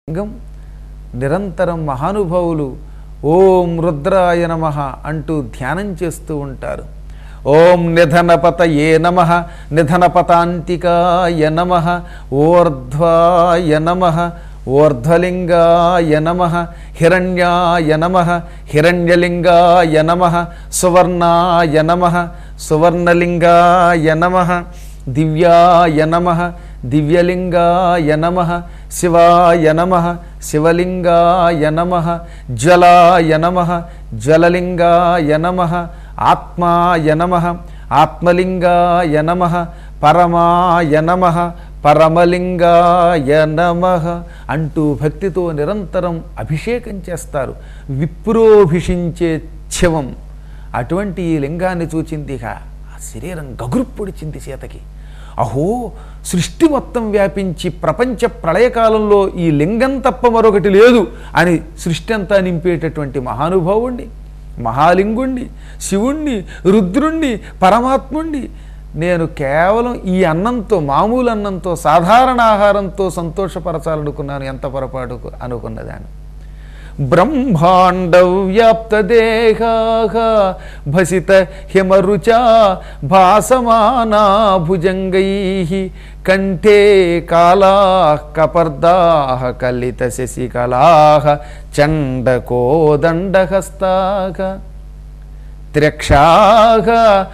లింగం నిరంతరం మహానుభావులు ఓం రుద్రాయ నమ అంటూ ధ్యానం చేస్తూ ఉంటారు ఓం నిధనపతయే నమ నిధనపతాంతికాయ నమ ఓర్ధ్వాయ నమ ఓర్ధ్వలింగాయ నమ హిరణ్యాయ నమ హిరణ్యలింగాయ నమ సువర్ణాయ నమ సువర్ణలింగాయ నమ దివ్యాయ నమ దివ్యలింగాయ నమ శివాయ నమ శివలింగాయ నమ జ్వలాయ నమ జ్వలలింగాయ నమ ఆత్మాయ నమ ఆత్మలింగాయ నమ పరమాయ నమ పరమలింగాయ నమ అంటూ భక్తితో నిరంతరం అభిషేకం చేస్తారు విప్రోభిషించే ఛవం అటువంటి ఈ లింగాన్ని చూచింది ఇక ఆ శరీరం గగురుప్పొడిచింది సీతకి అహో సృష్టి మొత్తం వ్యాపించి ప్రపంచ ప్రళయకాలంలో ఈ లింగం తప్ప మరొకటి లేదు అని సృష్టి అంతా నింపేటటువంటి మహానుభావుణ్ణి మహాలింగుణ్ణి శివుణ్ణి రుద్రుణ్ణి పరమాత్ముణ్ణి నేను కేవలం ఈ అన్నంతో మామూలు అన్నంతో సాధారణ ఆహారంతో సంతోషపరచాలనుకున్నాను ఎంత పొరపాటు అనుకున్నదాన్ని బ్రహ్మాండవ్యాప్తదేహా భసిత హిమరుచా భాసమానా భుజంగై కంఠే కాళా కపర్దా కలిత శశికళా చండకోదండహస్తా త్ర్యక్షాగ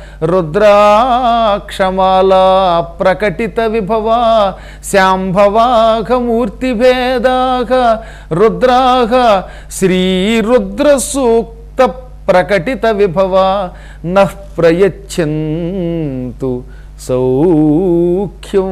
రుద్రాక్షమాలా ప్రకటిత విభవా శాంభవాఘ మూర్తిభేదాఘ రుద్రాఘ శ్రీరుద్రసూక్త ప్రకటిత విభవా నః ప్రయచ్చంతు సౌఖ్యం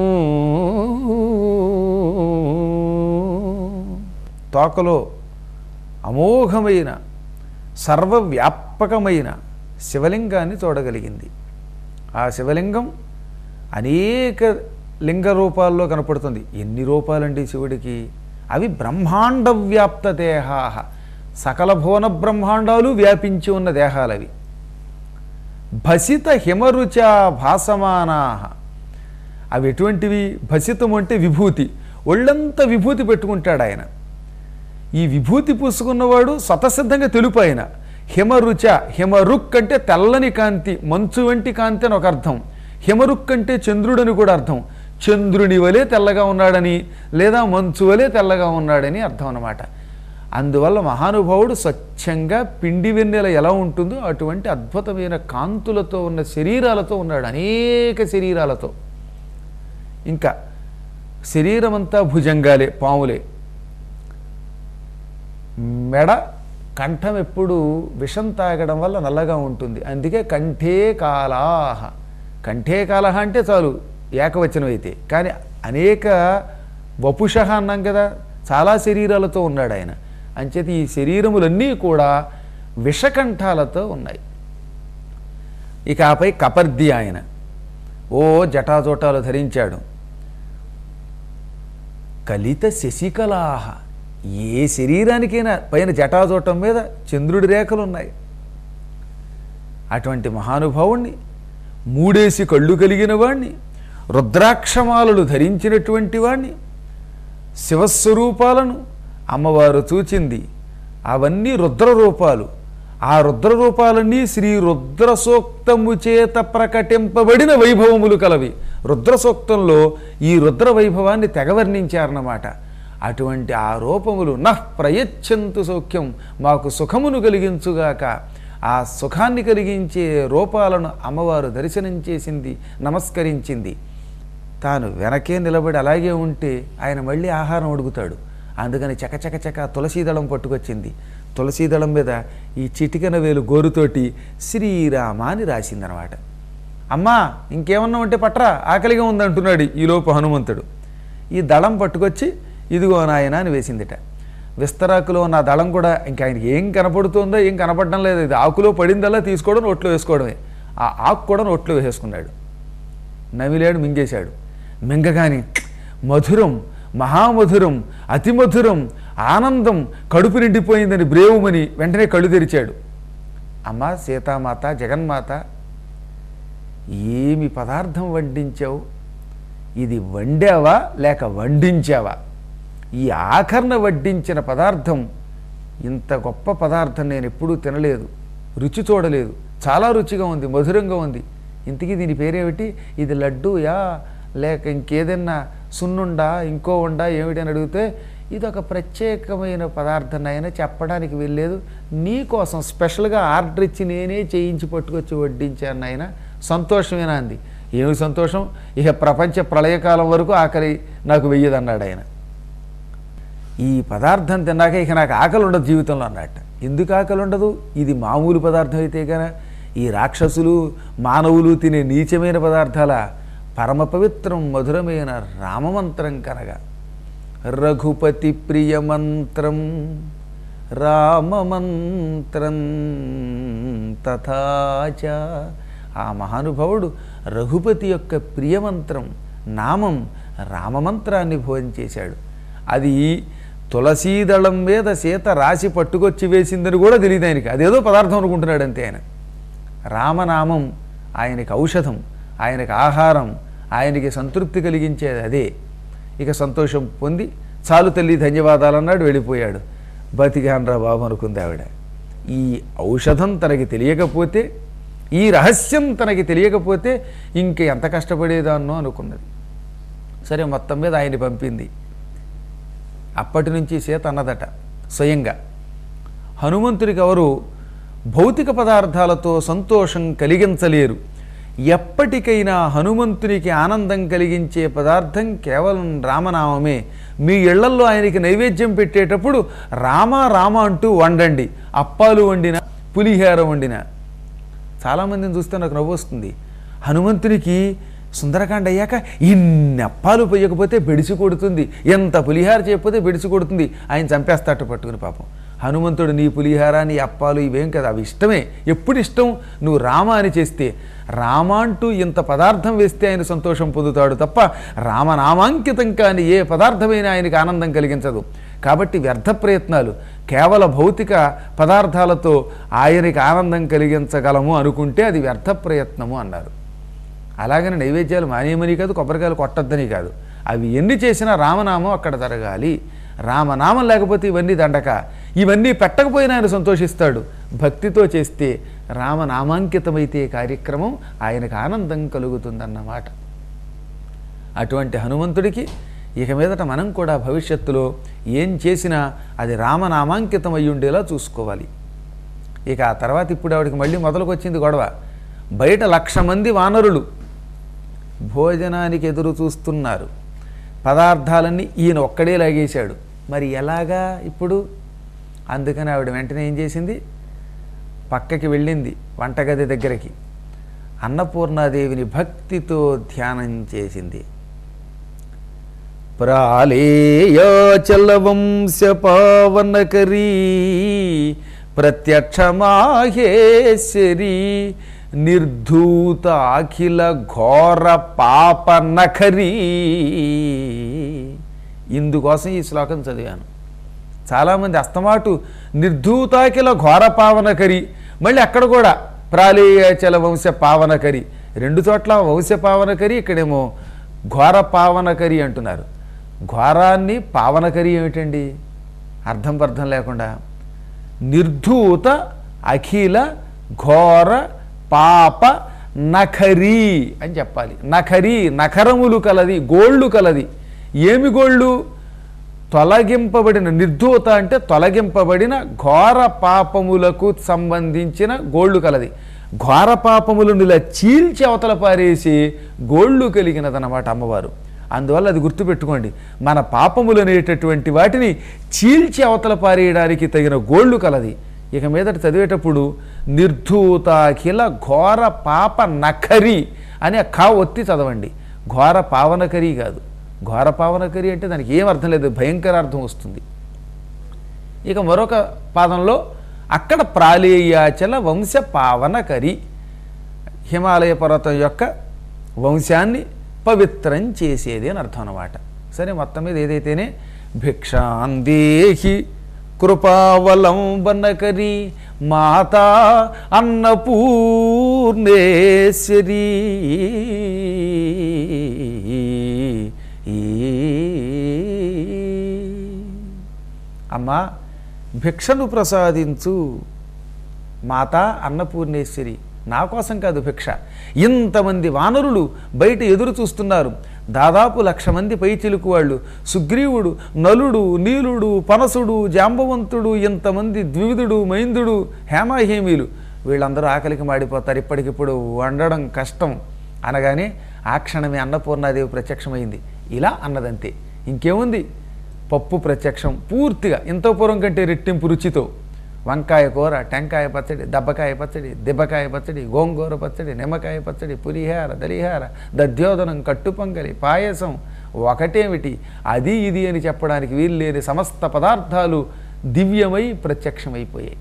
తోకలో అమోఘమైన సర్వవ్యాపకమైన శివలింగాన్ని చూడగలిగింది ఆ శివలింగం అనేక లింగ రూపాల్లో కనపడుతుంది ఎన్ని రూపాలండి శివుడికి అవి బ్రహ్మాండ వ్యాప్త దేహా సకల భువన బ్రహ్మాండాలు వ్యాపించి ఉన్న దేహాలు అవి భసిత హిమరుచ భాసమానా అవి ఎటువంటివి భసితం అంటే విభూతి ఒళ్ళంతా విభూతి పెట్టుకుంటాడు ఆయన ఈ విభూతి పూసుకున్నవాడు స్వతసిద్ధంగా తెలుపు ఆయన హిమరుచ హిమరుక్ అంటే తెల్లని కాంతి మంచు వంటి కాంతి అని ఒక అర్థం హిమరుక్ అంటే చంద్రుడని కూడా అర్థం చంద్రుని వలె తెల్లగా ఉన్నాడని లేదా మంచు వలె తెల్లగా ఉన్నాడని అర్థం అన్నమాట అందువల్ల మహానుభావుడు స్వచ్ఛంగా పిండి వెన్నెల ఎలా ఉంటుందో అటువంటి అద్భుతమైన కాంతులతో ఉన్న శరీరాలతో ఉన్నాడు అనేక శరీరాలతో ఇంకా శరీరమంతా భుజంగాలే పాములే మెడ కంఠం ఎప్పుడు విషం తాగడం వల్ల నల్లగా ఉంటుంది అందుకే కంఠే కాలాహ కంఠే కాలహ అంటే చాలు ఏకవచనం అయితే కానీ అనేక వపుష అన్నాం కదా చాలా శరీరాలతో ఉన్నాడు ఆయన అంచేత ఈ శరీరములన్నీ కూడా విషకంఠాలతో ఉన్నాయి ఇక ఆపై కపర్ది ఆయన ఓ జటాజోటాలు ధరించాడు కలిత శశికలాహ ఏ శరీరానికైనా పైన జటాజోటం మీద చంద్రుడి రేఖలు ఉన్నాయి అటువంటి మహానుభావుణ్ణి మూడేసి కళ్ళు కలిగిన వాణ్ణి రుద్రాక్షమాలలు ధరించినటువంటి వాణ్ణి శివస్వరూపాలను అమ్మవారు చూచింది అవన్నీ రుద్ర రూపాలు ఆ రుద్ర రూపాలన్నీ శ్రీ రుద్ర సూక్తము చేత ప్రకటింపబడిన వైభవములు కలవి రుద్ర సూక్తంలో ఈ రుద్ర వైభవాన్ని తెగవర్ణించారన్నమాట అటువంటి ఆ రూపములు నః ప్రయచ్చంతు సౌఖ్యం మాకు సుఖమును కలిగించుగాక ఆ సుఖాన్ని కలిగించే రూపాలను అమ్మవారు దర్శనం చేసింది నమస్కరించింది తాను వెనకే నిలబడి అలాగే ఉంటే ఆయన మళ్ళీ ఆహారం అడుగుతాడు అందుకని చకచక చక తులసీదళం పట్టుకొచ్చింది తులసీదళం మీద ఈ చిటికెన వేలు గోరుతోటి శ్రీరామ అని రాసిందనమాట అమ్మా ఇంకేమన్నా ఉంటే పట్రా ఆకలిగా ఉందంటున్నాడు ఈలోపు హనుమంతుడు ఈ దళం పట్టుకొచ్చి ఇదిగో నాయన అని వేసిందిట విస్తరాకులో ఉన్న దళం కూడా ఇంకా ఆయనకి ఏం కనపడుతుందో ఏం కనపడడం లేదు ఇది ఆకులో పడిందల్లా తీసుకోవడం నోట్లో వేసుకోవడమే ఆ ఆకు కూడా నోట్లో వేసేసుకున్నాడు నమిలేడు మింగేశాడు మింగగాని మధురం మహామధురం అతి మధురం ఆనందం కడుపు నిండిపోయిందని బ్రేవుమని వెంటనే కళ్ళు తెరిచాడు అమ్మ సీతామాత జగన్మాత ఏమి పదార్థం వడ్డించావు ఇది వండావా లేక వండించావా ఈ ఆఖరణ వడ్డించిన పదార్థం ఇంత గొప్ప పదార్థం నేను ఎప్పుడూ తినలేదు రుచి చూడలేదు చాలా రుచిగా ఉంది మధురంగా ఉంది ఇంతకీ దీని పేరేమిటి ఇది లడ్డూయా లేక ఇంకేదన్నా సున్నుండా ఇంకో ఉండా ఏమిటి అని అడిగితే ఇది ఒక ప్రత్యేకమైన పదార్థం అయినా చెప్పడానికి వెళ్ళలేదు నీ కోసం స్పెషల్గా ఆర్డర్ ఇచ్చి నేనే చేయించి పట్టుకొచ్చి వడ్డించాను ఆయన సంతోషమేనా అంది ఏమి సంతోషం ఇక ప్రపంచ ప్రళయకాలం వరకు ఆకలి నాకు వెయ్యదన్నాడు ఆయన ఈ పదార్థం తిన్నాక ఇక నాకు ఆకలి ఉండదు జీవితంలో అన్నట్ట ఎందుకు ఆకలి ఉండదు ఇది మామూలు పదార్థం అయితే కదా ఈ రాక్షసులు మానవులు తినే నీచమైన పదార్థాల పరమ పవిత్రం మధురమైన రామమంత్రం కనగా రఘుపతి ప్రియమంత్రం రామమంత్రం తథాచ ఆ మహానుభావుడు రఘుపతి యొక్క ప్రియమంత్రం నామం రామమంత్రాన్ని భోజనం చేశాడు అది తులసీదళం మీద సీత రాసి పట్టుకొచ్చి వేసిందని కూడా తెలియదు ఆయనకి అదేదో పదార్థం అనుకుంటున్నాడు అంతే ఆయన రామనామం ఆయనకి ఔషధం ఆయనకి ఆహారం ఆయనకి సంతృప్తి కలిగించేది అదే ఇక సంతోషం పొంది చాలు తల్లి ధన్యవాదాలు అన్నాడు వెళ్ళిపోయాడు బతికాన్రా బాబు అనుకుంది ఆవిడ ఈ ఔషధం తనకి తెలియకపోతే ఈ రహస్యం తనకి తెలియకపోతే ఇంక ఎంత కష్టపడేదాన్నో అనుకున్నది సరే మొత్తం మీద ఆయన్ని పంపింది అప్పటి నుంచి సీత అన్నదట స్వయంగా హనుమంతుడికి ఎవరు భౌతిక పదార్థాలతో సంతోషం కలిగించలేరు ఎప్పటికైనా హనుమంతునికి ఆనందం కలిగించే పదార్థం కేవలం రామనామమే మీ ఇళ్లల్లో ఆయనకి నైవేద్యం పెట్టేటప్పుడు రామ రామ అంటూ వండండి అప్పాలు వండిన పులిహార వండిన చాలామందిని చూస్తే నాకు నవ్వు వస్తుంది హనుమంతునికి సుందరకాండ అయ్యాక ఇన్ని అప్పాలు పొయ్యకపోతే బెడిసి కొడుతుంది ఎంత పులిహార చేయకపోతే బెడిసి కొడుతుంది ఆయన చంపేస్తాట పట్టుకుని పాపం హనుమంతుడు నీ పులిహార నీ అప్పాలు ఇవేం కదా అవి ఇష్టమే ఎప్పుడు ఇష్టం నువ్వు రామ అని చేస్తే రామ అంటూ ఇంత పదార్థం వేస్తే ఆయన సంతోషం పొందుతాడు తప్ప రామనామాంకితం కాని ఏ పదార్థమైనా ఆయనకి ఆనందం కలిగించదు కాబట్టి వ్యర్థ ప్రయత్నాలు కేవల భౌతిక పదార్థాలతో ఆయనకి ఆనందం కలిగించగలము అనుకుంటే అది వ్యర్థ ప్రయత్నము అన్నారు అలాగని నైవేద్యాలు మానేయమని కాదు కొబ్బరికాయలు కొట్టద్దని కాదు అవి ఎన్ని చేసినా రామనామం అక్కడ జరగాలి రామనామం లేకపోతే ఇవన్నీ దండక ఇవన్నీ పెట్టకపోయినా ఆయన సంతోషిస్తాడు భక్తితో చేస్తే రామనామాంకితమైతే కార్యక్రమం ఆయనకు ఆనందం కలుగుతుందన్నమాట అటువంటి హనుమంతుడికి ఇక మీదట మనం కూడా భవిష్యత్తులో ఏం చేసినా అది రామనామాంకితం అయి ఉండేలా చూసుకోవాలి ఇక ఆ తర్వాత ఇప్పుడు ఆవిడకి మళ్ళీ మొదలుకొచ్చింది గొడవ బయట లక్ష మంది వానరులు భోజనానికి ఎదురు చూస్తున్నారు పదార్థాలన్నీ ఈయన ఒక్కడే లాగేశాడు మరి ఎలాగా ఇప్పుడు అందుకని ఆవిడ వెంటనే ఏం చేసింది పక్కకి వెళ్ళింది వంటగది దగ్గరికి అన్నపూర్ణాదేవిని భక్తితో ధ్యానం చేసింది ప్రాళేయాచలవంశ పావనకరీ ప్రత్యక్ష మాహేశ్వరి నిర్ధూత అఖిల ఘోర పాప నఖరీ ఇందుకోసం ఈ శ్లోకం చదివాను చాలామంది అస్తమాటు నిర్ధూతాకిల ఘోర పావనకరి మళ్ళీ అక్కడ కూడా ప్రాళేయాచల వంశ పావనకరి రెండు చోట్ల వంశ పావనకరి ఇక్కడేమో ఘోర పావనకరి అంటున్నారు ఘోరాన్ని పావనకరి ఏమిటండి అర్థం పర్థం లేకుండా నిర్ధూత అఖిల ఘోర పాప నఖరీ అని చెప్పాలి నఖరీ నఖరములు కలది గోళ్ళు కలది ఏమి గోళ్ళు తొలగింపబడిన నిర్ధూత అంటే తొలగింపబడిన ఘోర పాపములకు సంబంధించిన గోళ్ళు కలది ఘోర పాపములను ఇలా చీల్చి అవతల పారేసి గోళ్ళు కలిగినదన్నమాట అమ్మవారు అందువల్ల అది గుర్తుపెట్టుకోండి మన పాపములు అనేటటువంటి వాటిని చీల్చి అవతల పారేయడానికి తగిన గోళ్ళు కలది ఇక మీదట చదివేటప్పుడు నిర్ధూతాఖిల ఘోర పాప నఖరి అని ఆ కా ఒత్తి చదవండి ఘోర పావనకరి కాదు ఘోర పావనకరి అంటే దానికి ఏం అర్థం లేదు భయంకర అర్థం వస్తుంది ఇక మరొక పాదంలో అక్కడ ప్రాళేయాచల వంశ పావనకరి హిమాలయ పర్వతం యొక్క వంశాన్ని పవిత్రం చేసేది అని అర్థం అన్నమాట సరే మొత్తం మీద ఏదైతేనే భిక్షాందేహి కృపావలంబనకరి మాతా అన్నపూర్ణేశ్వరి ఈ అమ్మా భిక్షను ప్రసాదించు మాత అన్నపూర్ణేశ్వరి నా కోసం కాదు భిక్ష ఇంతమంది వానరులు బయట ఎదురు చూస్తున్నారు దాదాపు లక్ష మంది పైచిలుకు వాళ్ళు సుగ్రీవుడు నలుడు నీలుడు పనసుడు జాంబవంతుడు ఇంతమంది ద్వివిధుడు మైందుడు హేమాహేమీలు వీళ్ళందరూ ఆకలికి మాడిపోతారు ఇప్పటికిప్పుడు వండడం కష్టం అనగానే ఆ క్షణమే అన్నపూర్ణాదేవి ప్రత్యక్షమైంది ఇలా అన్నదంతే ఇంకేముంది పప్పు ప్రత్యక్షం పూర్తిగా ఇంత పూర్వం కంటే రెట్టింపు రుచితో వంకాయ కూర టెంకాయ పచ్చడి దబ్బకాయ పచ్చడి దిబ్బకాయ పచ్చడి గోంగూర పచ్చడి నిమ్మకాయ పచ్చడి పులిహార దలిహార దధ్యోదనం కట్టుపొంగలి పాయసం ఒకటేమిటి అది ఇది అని చెప్పడానికి వీలు లేని సమస్త పదార్థాలు దివ్యమై ప్రత్యక్షమైపోయాయి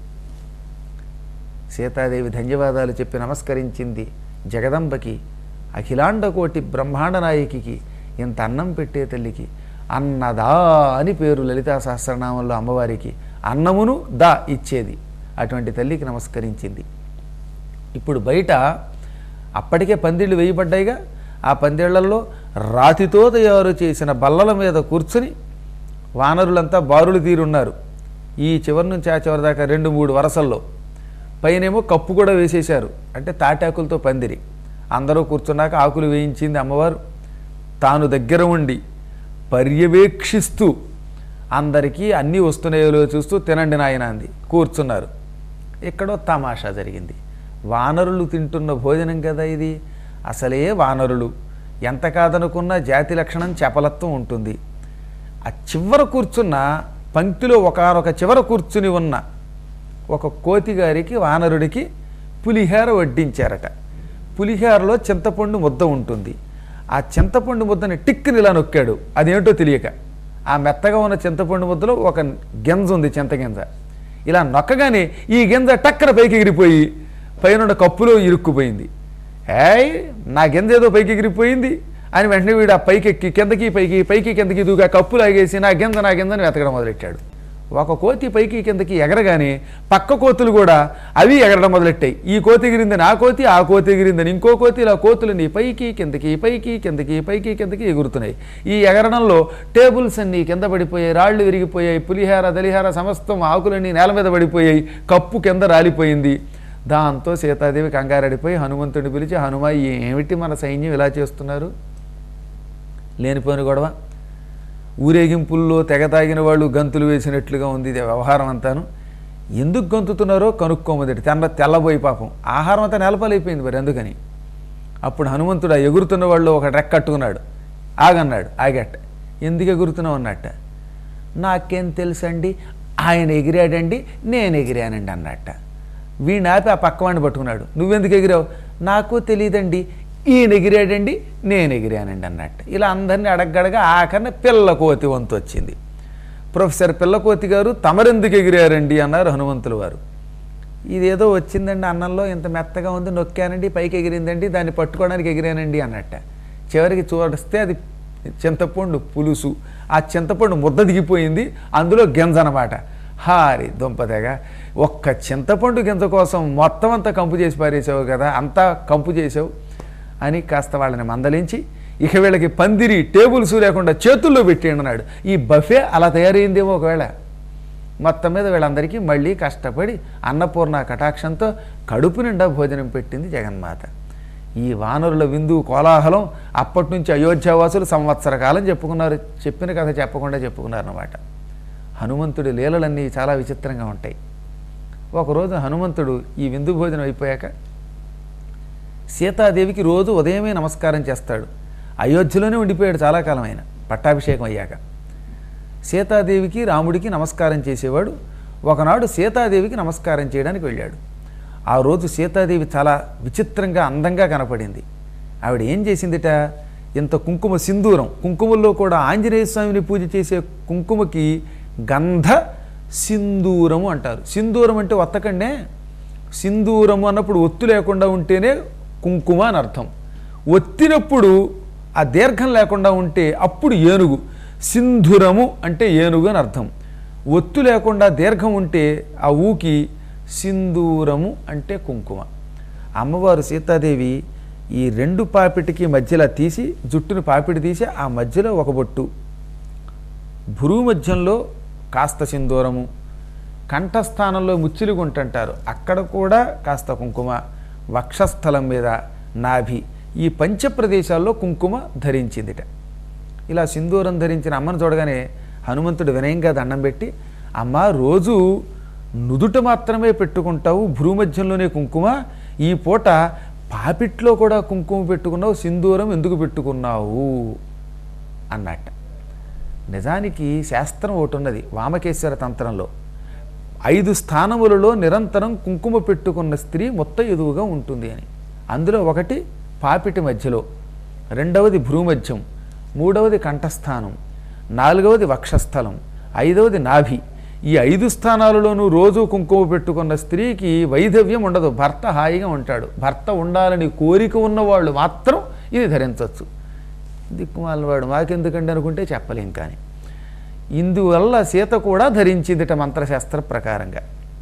సీతాదేవి ధన్యవాదాలు చెప్పి నమస్కరించింది జగదంబకి అఖిలాండకోటి బ్రహ్మాండ నాయకికి ఇంత అన్నం పెట్టే తల్లికి అన్నదా అని పేరు లలితా సహస్రనామంలో అమ్మవారికి అన్నమును దా ఇచ్చేది అటువంటి తల్లికి నమస్కరించింది ఇప్పుడు బయట అప్పటికే పందిళ్ళు వేయబడ్డాయిగా ఆ పందిళ్లలో రాతితో తయారు చేసిన బల్లల మీద కూర్చుని వానరులంతా బారులు తీరున్నారు ఈ చివరి నుంచి ఆ చివరి దాకా రెండు మూడు వరసల్లో పైనేమో కప్పు కూడా వేసేశారు అంటే తాటాకులతో పందిరి అందరూ కూర్చున్నాక ఆకులు వేయించింది అమ్మవారు తాను దగ్గర ఉండి పర్యవేక్షిస్తూ అందరికీ అన్నీ వస్తున్నాయో చూస్తూ తినండి నాయన అంది కూర్చున్నారు ఎక్కడో తమాషా జరిగింది వానరులు తింటున్న భోజనం కదా ఇది అసలే వానరులు ఎంత కాదనుకున్నా జాతి లక్షణం చపలత్వం ఉంటుంది ఆ చివర కూర్చున్న పంక్తిలో ఒకనొక చివర కూర్చుని ఉన్న ఒక కోతి గారికి వానరుడికి పులిహార వడ్డించారట పులిహారలో చింతపండు ముద్ద ఉంటుంది ఆ చింతపండు ముద్దని టిక్కుని ఇలా నొక్కాడు అదేంటో తెలియక ఆ మెత్తగా ఉన్న చింతపండు ముద్దలో ఒక గింజ ఉంది చింత గింజ ఇలా నొక్కగానే ఈ గింజ టక్కన పైకి ఎగిరిపోయి పైన కప్పులో ఇరుక్కుపోయింది ఏయ్ నా గింజ ఏదో పైకి ఎగిరిపోయింది అని వెంటనే వీడు ఆ పైకి ఎక్కి కిందకి పైకి పైకి కిందకి దూగా కప్పు లాగేసి నా గింజ నా గింజని వెతకడం మొదలెట్టాడు ఒక కోతి పైకి కిందకి ఎగరగానే పక్క కోతులు కూడా అవి ఎగరడం మొదలెట్టాయి ఈ కోతి ఎగిరిందని ఆ కోతి ఆ కోతి ఎగిరిందని ఇంకో కోతి ఇలా కోతులని పైకి కిందకి పైకి కిందకి పైకి కిందకి ఎగురుతున్నాయి ఈ ఎగరడంలో టేబుల్స్ అన్నీ కింద పడిపోయాయి రాళ్ళు విరిగిపోయాయి పులిహార దలిహార సమస్తం ఆకులన్నీ నేల మీద పడిపోయాయి కప్పు కింద రాలిపోయింది దాంతో సీతాదేవి కంగారడిపోయి హనుమంతుడిని పిలిచి హనుమ ఏమిటి మన సైన్యం ఇలా చేస్తున్నారు లేనిపోని గొడవ ఊరేగింపుల్లో తెగ తాగిన వాళ్ళు గంతులు వేసినట్లుగా ఉంది ఇది వ్యవహారం అంతాను ఎందుకు గంతుతున్నారో కనుక్కోమదటి తెల్ల తెల్లబోయి పాపం ఆహారం అంతా నెలపాలైపోయింది మరి ఎందుకని అప్పుడు హనుమంతుడు ఆ ఎగురుతున్న వాళ్ళు ఒక రెక్క కట్టుకున్నాడు ఆగన్నాడు ఆగట్ట ఎందుకు ఎగురుతున్నావు అన్నట్ట నాకేం తెలుసండి ఆయన ఎగిరాడండి నేను ఎగిరానండి అన్నట్ట వీడిని ఆపి ఆ పక్కవాడిని పట్టుకున్నాడు నువ్వెందుకు ఎగిరావు నాకు తెలియదండి ఈయన ఎగిరాడండి నేను ఎగిరానండి అన్నట్టు ఇలా అందరినీ అడగడగా ఆఖరిన పిల్ల కోతి వంతు వచ్చింది ప్రొఫెసర్ పిల్లకోతి గారు తమరెందుకు ఎగిరారండి అన్నారు హనుమంతుల వారు ఇదేదో వచ్చిందండి అన్నంలో ఇంత మెత్తగా ఉంది నొక్కానండి పైకి ఎగిరిందండి దాన్ని పట్టుకోవడానికి ఎగిరానండి అన్నట్ట చివరికి చూడిస్తే అది చింతపండు పులుసు ఆ చింతపండు ముద్ద దిగిపోయింది అందులో గింజ అనమాట హారి దుంపదగా ఒక్క చింతపండు గింజ కోసం మొత్తం అంతా కంపు చేసి పారేసావు కదా అంతా కంపు చేసావు అని కాస్త వాళ్ళని మందలించి ఇక వీళ్ళకి పందిరి టేబుల్స్ లేకుండా చేతుల్లో పెట్టేయండి అన్నాడు ఈ బఫే అలా తయారైందేమో ఒకవేళ మొత్తం మీద వీళ్ళందరికీ మళ్ళీ కష్టపడి అన్నపూర్ణ కటాక్షంతో కడుపు నిండా భోజనం పెట్టింది జగన్మాత ఈ వానరుల విందు కోలాహలం అప్పటి నుంచి అయోధ్యావాసులు సంవత్సర కాలం చెప్పుకున్నారు చెప్పిన కథ చెప్పకుండా చెప్పుకున్నారన్నమాట హనుమంతుడి లీలలన్నీ చాలా విచిత్రంగా ఉంటాయి ఒకరోజు హనుమంతుడు ఈ విందు భోజనం అయిపోయాక సీతాదేవికి రోజు ఉదయమే నమస్కారం చేస్తాడు అయోధ్యలోనే ఉండిపోయాడు చాలా కాలం ఆయన పట్టాభిషేకం అయ్యాక సీతాదేవికి రాముడికి నమస్కారం చేసేవాడు ఒకనాడు సీతాదేవికి నమస్కారం చేయడానికి వెళ్ళాడు ఆ రోజు సీతాదేవి చాలా విచిత్రంగా అందంగా కనపడింది ఆవిడ ఏం చేసిందిట ఇంత కుంకుమ సింధూరం కుంకుమల్లో కూడా ఆంజనేయ స్వామిని పూజ చేసే కుంకుమకి గంధ సింధూరము అంటారు సింధూరం అంటే ఒత్తకండే సింధూరము అన్నప్పుడు ఒత్తు లేకుండా ఉంటేనే కుంకుమ అని అర్థం ఒత్తినప్పుడు ఆ దీర్ఘం లేకుండా ఉంటే అప్పుడు ఏనుగు సింధురము అంటే ఏనుగు అని అర్థం ఒత్తు లేకుండా దీర్ఘం ఉంటే ఆ ఊకి సింధూరము అంటే కుంకుమ అమ్మవారు సీతాదేవి ఈ రెండు పాపిటికి మధ్యలో తీసి జుట్టుని పాపిడి తీసి ఆ మధ్యలో ఒక బొట్టు భురు మధ్యంలో కాస్త సింధూరము కంఠస్థానంలో ముచ్చిలి గుంటంటారు అక్కడ కూడా కాస్త కుంకుమ వక్షస్థలం మీద నాభి ఈ పంచ ప్రదేశాల్లో కుంకుమ ధరించిందిట ఇలా సింధూరం ధరించిన అమ్మను చూడగానే హనుమంతుడు వినయంగా దండం పెట్టి అమ్మ రోజు నుదుట మాత్రమే పెట్టుకుంటావు భ్రూమధ్యంలోనే కుంకుమ ఈ పూట పాపిట్లో కూడా కుంకుమ పెట్టుకున్నావు సింధూరం ఎందుకు పెట్టుకున్నావు అన్నట్ట నిజానికి శాస్త్రం ఒకటి ఉన్నది వామకేశ్వర తంత్రంలో ఐదు స్థానములలో నిరంతరం కుంకుమ పెట్టుకున్న స్త్రీ మొత్తం ఎదువుగా ఉంటుంది అని అందులో ఒకటి పాపిటి మధ్యలో రెండవది భ్రూమధ్యం మూడవది కంఠస్థానం నాలుగవది వక్షస్థలం ఐదవది నాభి ఈ ఐదు స్థానాలలోనూ రోజు కుంకుమ పెట్టుకున్న స్త్రీకి వైధవ్యం ఉండదు భర్త హాయిగా ఉంటాడు భర్త ఉండాలని కోరిక ఉన్నవాళ్ళు మాత్రం ఇది ధరించవచ్చు దిక్కుమాలిన వాడు మాకెందుకండి అనుకుంటే చెప్పలేం కానీ ఇందువల్ల సీత కూడా ధరించిందిట మంత్రశాస్త్ర ప్రకారంగా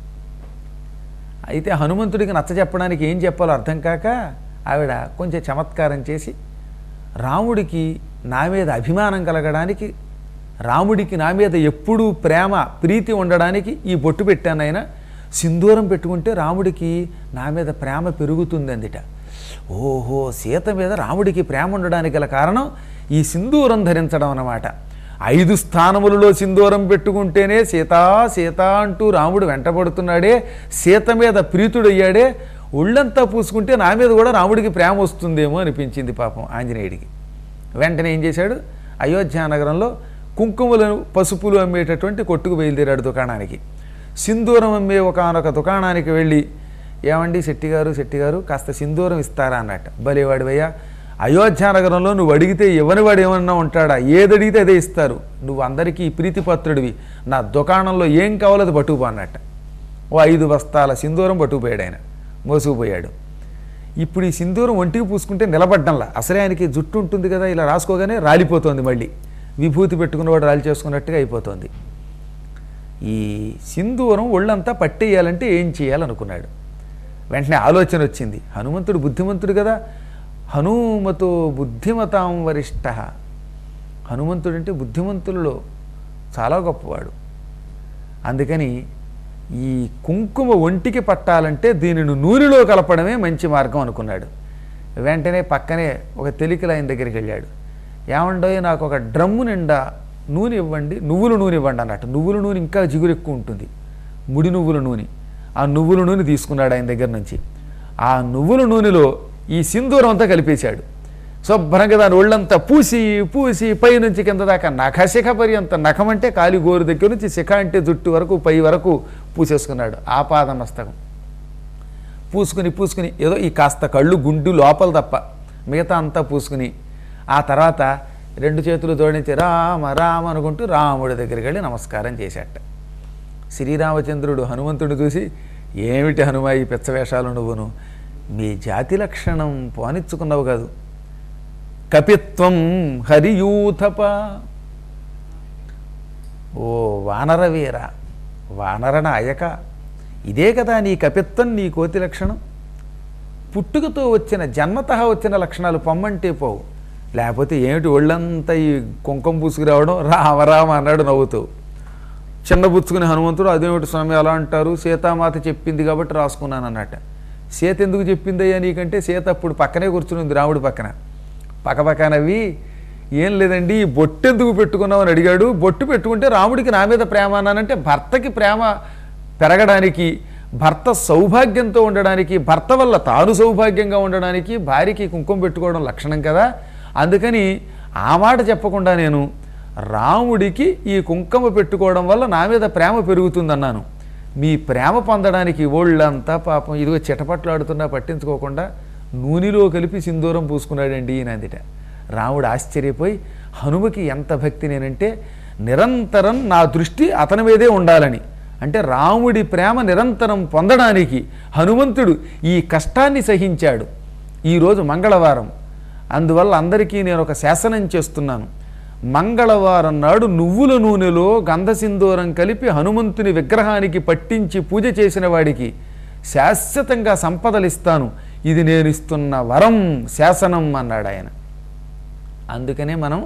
అయితే హనుమంతుడికి నచ్చ చెప్పడానికి ఏం చెప్పాలో అర్థం కాక ఆవిడ కొంచెం చమత్కారం చేసి రాముడికి నా మీద అభిమానం కలగడానికి రాముడికి నా మీద ఎప్పుడూ ప్రేమ ప్రీతి ఉండడానికి ఈ బొట్టు పెట్టాను ఆయన సింధూరం పెట్టుకుంటే రాముడికి నా మీద ప్రేమ పెరుగుతుంది అందిట ఓహో సీత మీద రాముడికి ప్రేమ ఉండడానికి గల కారణం ఈ సింధూరం ధరించడం అన్నమాట ఐదు స్థానములలో సింధూరం పెట్టుకుంటేనే సీతా సీత అంటూ రాముడు వెంటబడుతున్నాడే సీత మీద ప్రీతుడయ్యాడే ఒళ్ళంతా పూసుకుంటే నా మీద కూడా రాముడికి ప్రేమ వస్తుందేమో అనిపించింది పాపం ఆంజనేయుడికి వెంటనే ఏం చేశాడు అయోధ్య నగరంలో కుంకుమలను పసుపులు అమ్మేటటువంటి కొట్టుకు బయలుదేరాడు దుకాణానికి సింధూరం అమ్మే ఒకనొక దుకాణానికి వెళ్ళి ఏమండి శెట్టి గారు శెట్టి గారు కాస్త సింధూరం ఇస్తారా అన్నట్టు భలేవాడివయ్యా అయోధ్య నగరంలో నువ్వు అడిగితే ఇవ్వనివాడు ఏమన్నా ఉంటాడా ఏది అడిగితే అదే ఇస్తారు నువ్వు అందరికీ ప్రీతిపత్రుడివి నా దుకాణంలో ఏం కావాలో అది పట్టుకుపో అన్నట్ట ఓ ఐదు బస్తాల సింధూరం పట్టుకుపోయాడు ఆయన మోసుకుపోయాడు ఇప్పుడు ఈ సింధూరం ఒంటికి పూసుకుంటే నిలబడ్డంలా అసలే ఆయనకి జుట్టు ఉంటుంది కదా ఇలా రాసుకోగానే రాలిపోతుంది మళ్ళీ విభూతి పెట్టుకున్నవాడు రాలి చేసుకున్నట్టుగా అయిపోతుంది ఈ సింధూరం ఒళ్ళంతా పట్టేయాలంటే ఏం చేయాలనుకున్నాడు వెంటనే ఆలోచన వచ్చింది హనుమంతుడు బుద్ధిమంతుడు కదా హనుమతో బుద్ధిమతాం వరిష్ట హనుమంతుడు అంటే బుద్ధిమంతులలో చాలా గొప్పవాడు అందుకని ఈ కుంకుమ ఒంటికి పట్టాలంటే దీనిని నూనెలో కలపడమే మంచి మార్గం అనుకున్నాడు వెంటనే పక్కనే ఒక తెలికల ఆయన దగ్గరికి వెళ్ళాడు ఏమండో నాకు ఒక డ్రమ్ము నిండా నూనె ఇవ్వండి నువ్వుల నూనె ఇవ్వండి అన్నట్టు నువ్వుల నూనె ఇంకా జిగురు ఎక్కువ ఉంటుంది ముడి నువ్వుల నూనె ఆ నువ్వుల నూనె తీసుకున్నాడు ఆయన దగ్గర నుంచి ఆ నువ్వుల నూనెలో ఈ సింధూరం అంతా కలిపేశాడు శుభ్రంగా దాని ఒళ్ళంతా పూసి పూసి పై నుంచి కింద దాకా నఖ శిఖ పర్యంత నఖం అంటే కాలి గోరు దగ్గర నుంచి శిఖ అంటే జుట్టు వరకు పై వరకు పూసేసుకున్నాడు ఆపాద మస్తకం పూసుకుని పూసుకుని ఏదో ఈ కాస్త కళ్ళు గుండు లోపల తప్ప మిగతా అంతా పూసుకుని ఆ తర్వాత రెండు చేతులు జోడించి రామ రామ అనుకుంటూ రాముడి దగ్గరికి వెళ్ళి నమస్కారం చేశాట శ్రీరామచంద్రుడు హనుమంతుడు చూసి ఏమిటి హనుమ ఈ పిచ్చవేషాలు నువ్వును మీ జాతి లక్షణం పోనిచ్చుకున్నావు కాదు కపిత్వం హరియూథప ఓ వానరవీర వానర నాయక ఇదే కదా నీ కపిత్వం నీ కోతి లక్షణం పుట్టుకతో వచ్చిన జన్మత వచ్చిన లక్షణాలు పొమ్మంటే పోవు లేకపోతే ఏమిటి ఒళ్ళంతా ఈ కుంకుమ పూసుకురావడం రామరామ అన్నాడు నవ్వుతూ చిన్న బుచ్చుకుని హనుమంతుడు అదేమిటి స్వామి అలా అంటారు సీతామాత చెప్పింది కాబట్టి రాసుకున్నాను అన్నట్ట సీత ఎందుకు చెప్పిందయ్యా నీకంటే సీత అప్పుడు పక్కనే కూర్చుని ఉంది రాముడి పక్కన పక్కపక్క నవ్వి ఏం లేదండి ఈ బొట్టు ఎందుకు పెట్టుకున్నావు అని అడిగాడు బొట్టు పెట్టుకుంటే రాముడికి నా మీద ప్రేమ అన్నానంటే భర్తకి ప్రేమ పెరగడానికి భర్త సౌభాగ్యంతో ఉండడానికి భర్త వల్ల తాను సౌభాగ్యంగా ఉండడానికి భార్యకి కుంకుమ పెట్టుకోవడం లక్షణం కదా అందుకని ఆ మాట చెప్పకుండా నేను రాముడికి ఈ కుంకుమ పెట్టుకోవడం వల్ల నా మీద ప్రేమ పెరుగుతుందన్నాను మీ ప్రేమ పొందడానికి ఒళ్ళంతా పాపం ఇదిగో చిటపట్లాడుతున్నా పట్టించుకోకుండా నూనెలో కలిపి సింధూరం పూసుకున్నాడండి ఈయన అందుట రాముడు ఆశ్చర్యపోయి హనుమకి ఎంత భక్తి నేనంటే నిరంతరం నా దృష్టి అతని మీదే ఉండాలని అంటే రాముడి ప్రేమ నిరంతరం పొందడానికి హనుమంతుడు ఈ కష్టాన్ని సహించాడు ఈరోజు మంగళవారం అందువల్ల అందరికీ నేను ఒక శాసనం చేస్తున్నాను మంగళవారం నాడు నువ్వుల నూనెలో గంధసింధూరం కలిపి హనుమంతుని విగ్రహానికి పట్టించి పూజ చేసిన వాడికి శాశ్వతంగా సంపదలిస్తాను ఇది నేను ఇస్తున్న వరం శాసనం అన్నాడు ఆయన అందుకనే మనం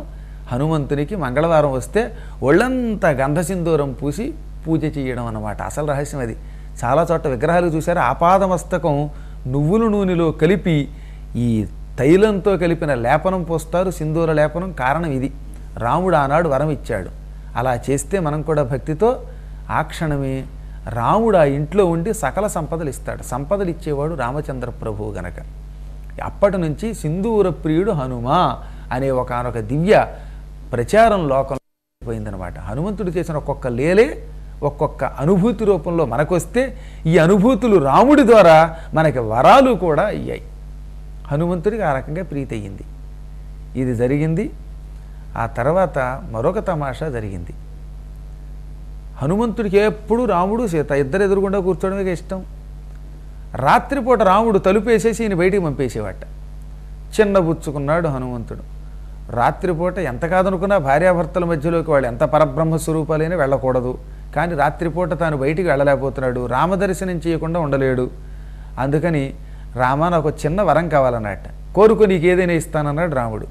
హనుమంతునికి మంగళవారం వస్తే ఒళ్ళంతా గంధసింధూరం పూసి పూజ చేయడం అన్నమాట అసలు రహస్యం అది చాలా చోట్ల విగ్రహాలు చూసారు ఆపాదమస్తకం నువ్వుల నూనెలో కలిపి ఈ తైలంతో కలిపిన లేపనం పోస్తారు సింధూర లేపనం కారణం ఇది రాముడు ఆనాడు వరం ఇచ్చాడు అలా చేస్తే మనం కూడా భక్తితో ఆ క్షణమే రాముడు ఆ ఇంట్లో ఉండి సకల సంపదలు ఇస్తాడు సంపదలు ఇచ్చేవాడు రామచంద్ర ప్రభువు గనక అప్పటి నుంచి సింధూర ప్రియుడు హనుమ అనే ఒకనొక దివ్య ప్రచారం లోకంలో పోయిందనమాట హనుమంతుడు చేసిన ఒక్కొక్క లేలే ఒక్కొక్క అనుభూతి రూపంలో మనకొస్తే ఈ అనుభూతులు రాముడి ద్వారా మనకి వరాలు కూడా అయ్యాయి హనుమంతుడికి ఆ రకంగా ప్రీతి అయ్యింది ఇది జరిగింది ఆ తర్వాత మరొక తమాషా జరిగింది హనుమంతుడికి ఎప్పుడు రాముడు సీత ఇద్దరు ఎదురుగుండా కూర్చోవడమే ఇష్టం రాత్రిపూట రాముడు తలుపేసేసి ఈయన బయటికి పంపేసేవాట చిన్నబుచ్చుకున్నాడు హనుమంతుడు రాత్రిపూట ఎంత కాదనుకున్నా భార్యాభర్తల మధ్యలోకి వాళ్ళు ఎంత పరబ్రహ్మ స్వరూపాలైనా వెళ్ళకూడదు కానీ రాత్రిపూట తాను బయటికి వెళ్ళలేకపోతున్నాడు రామదర్శనం చేయకుండా ఉండలేడు అందుకని రామ నాకు ఒక చిన్న వరం కావాలన్నట్ట కోరుకో నీకు ఏదైనా ఇస్తానన్నాడు రాముడు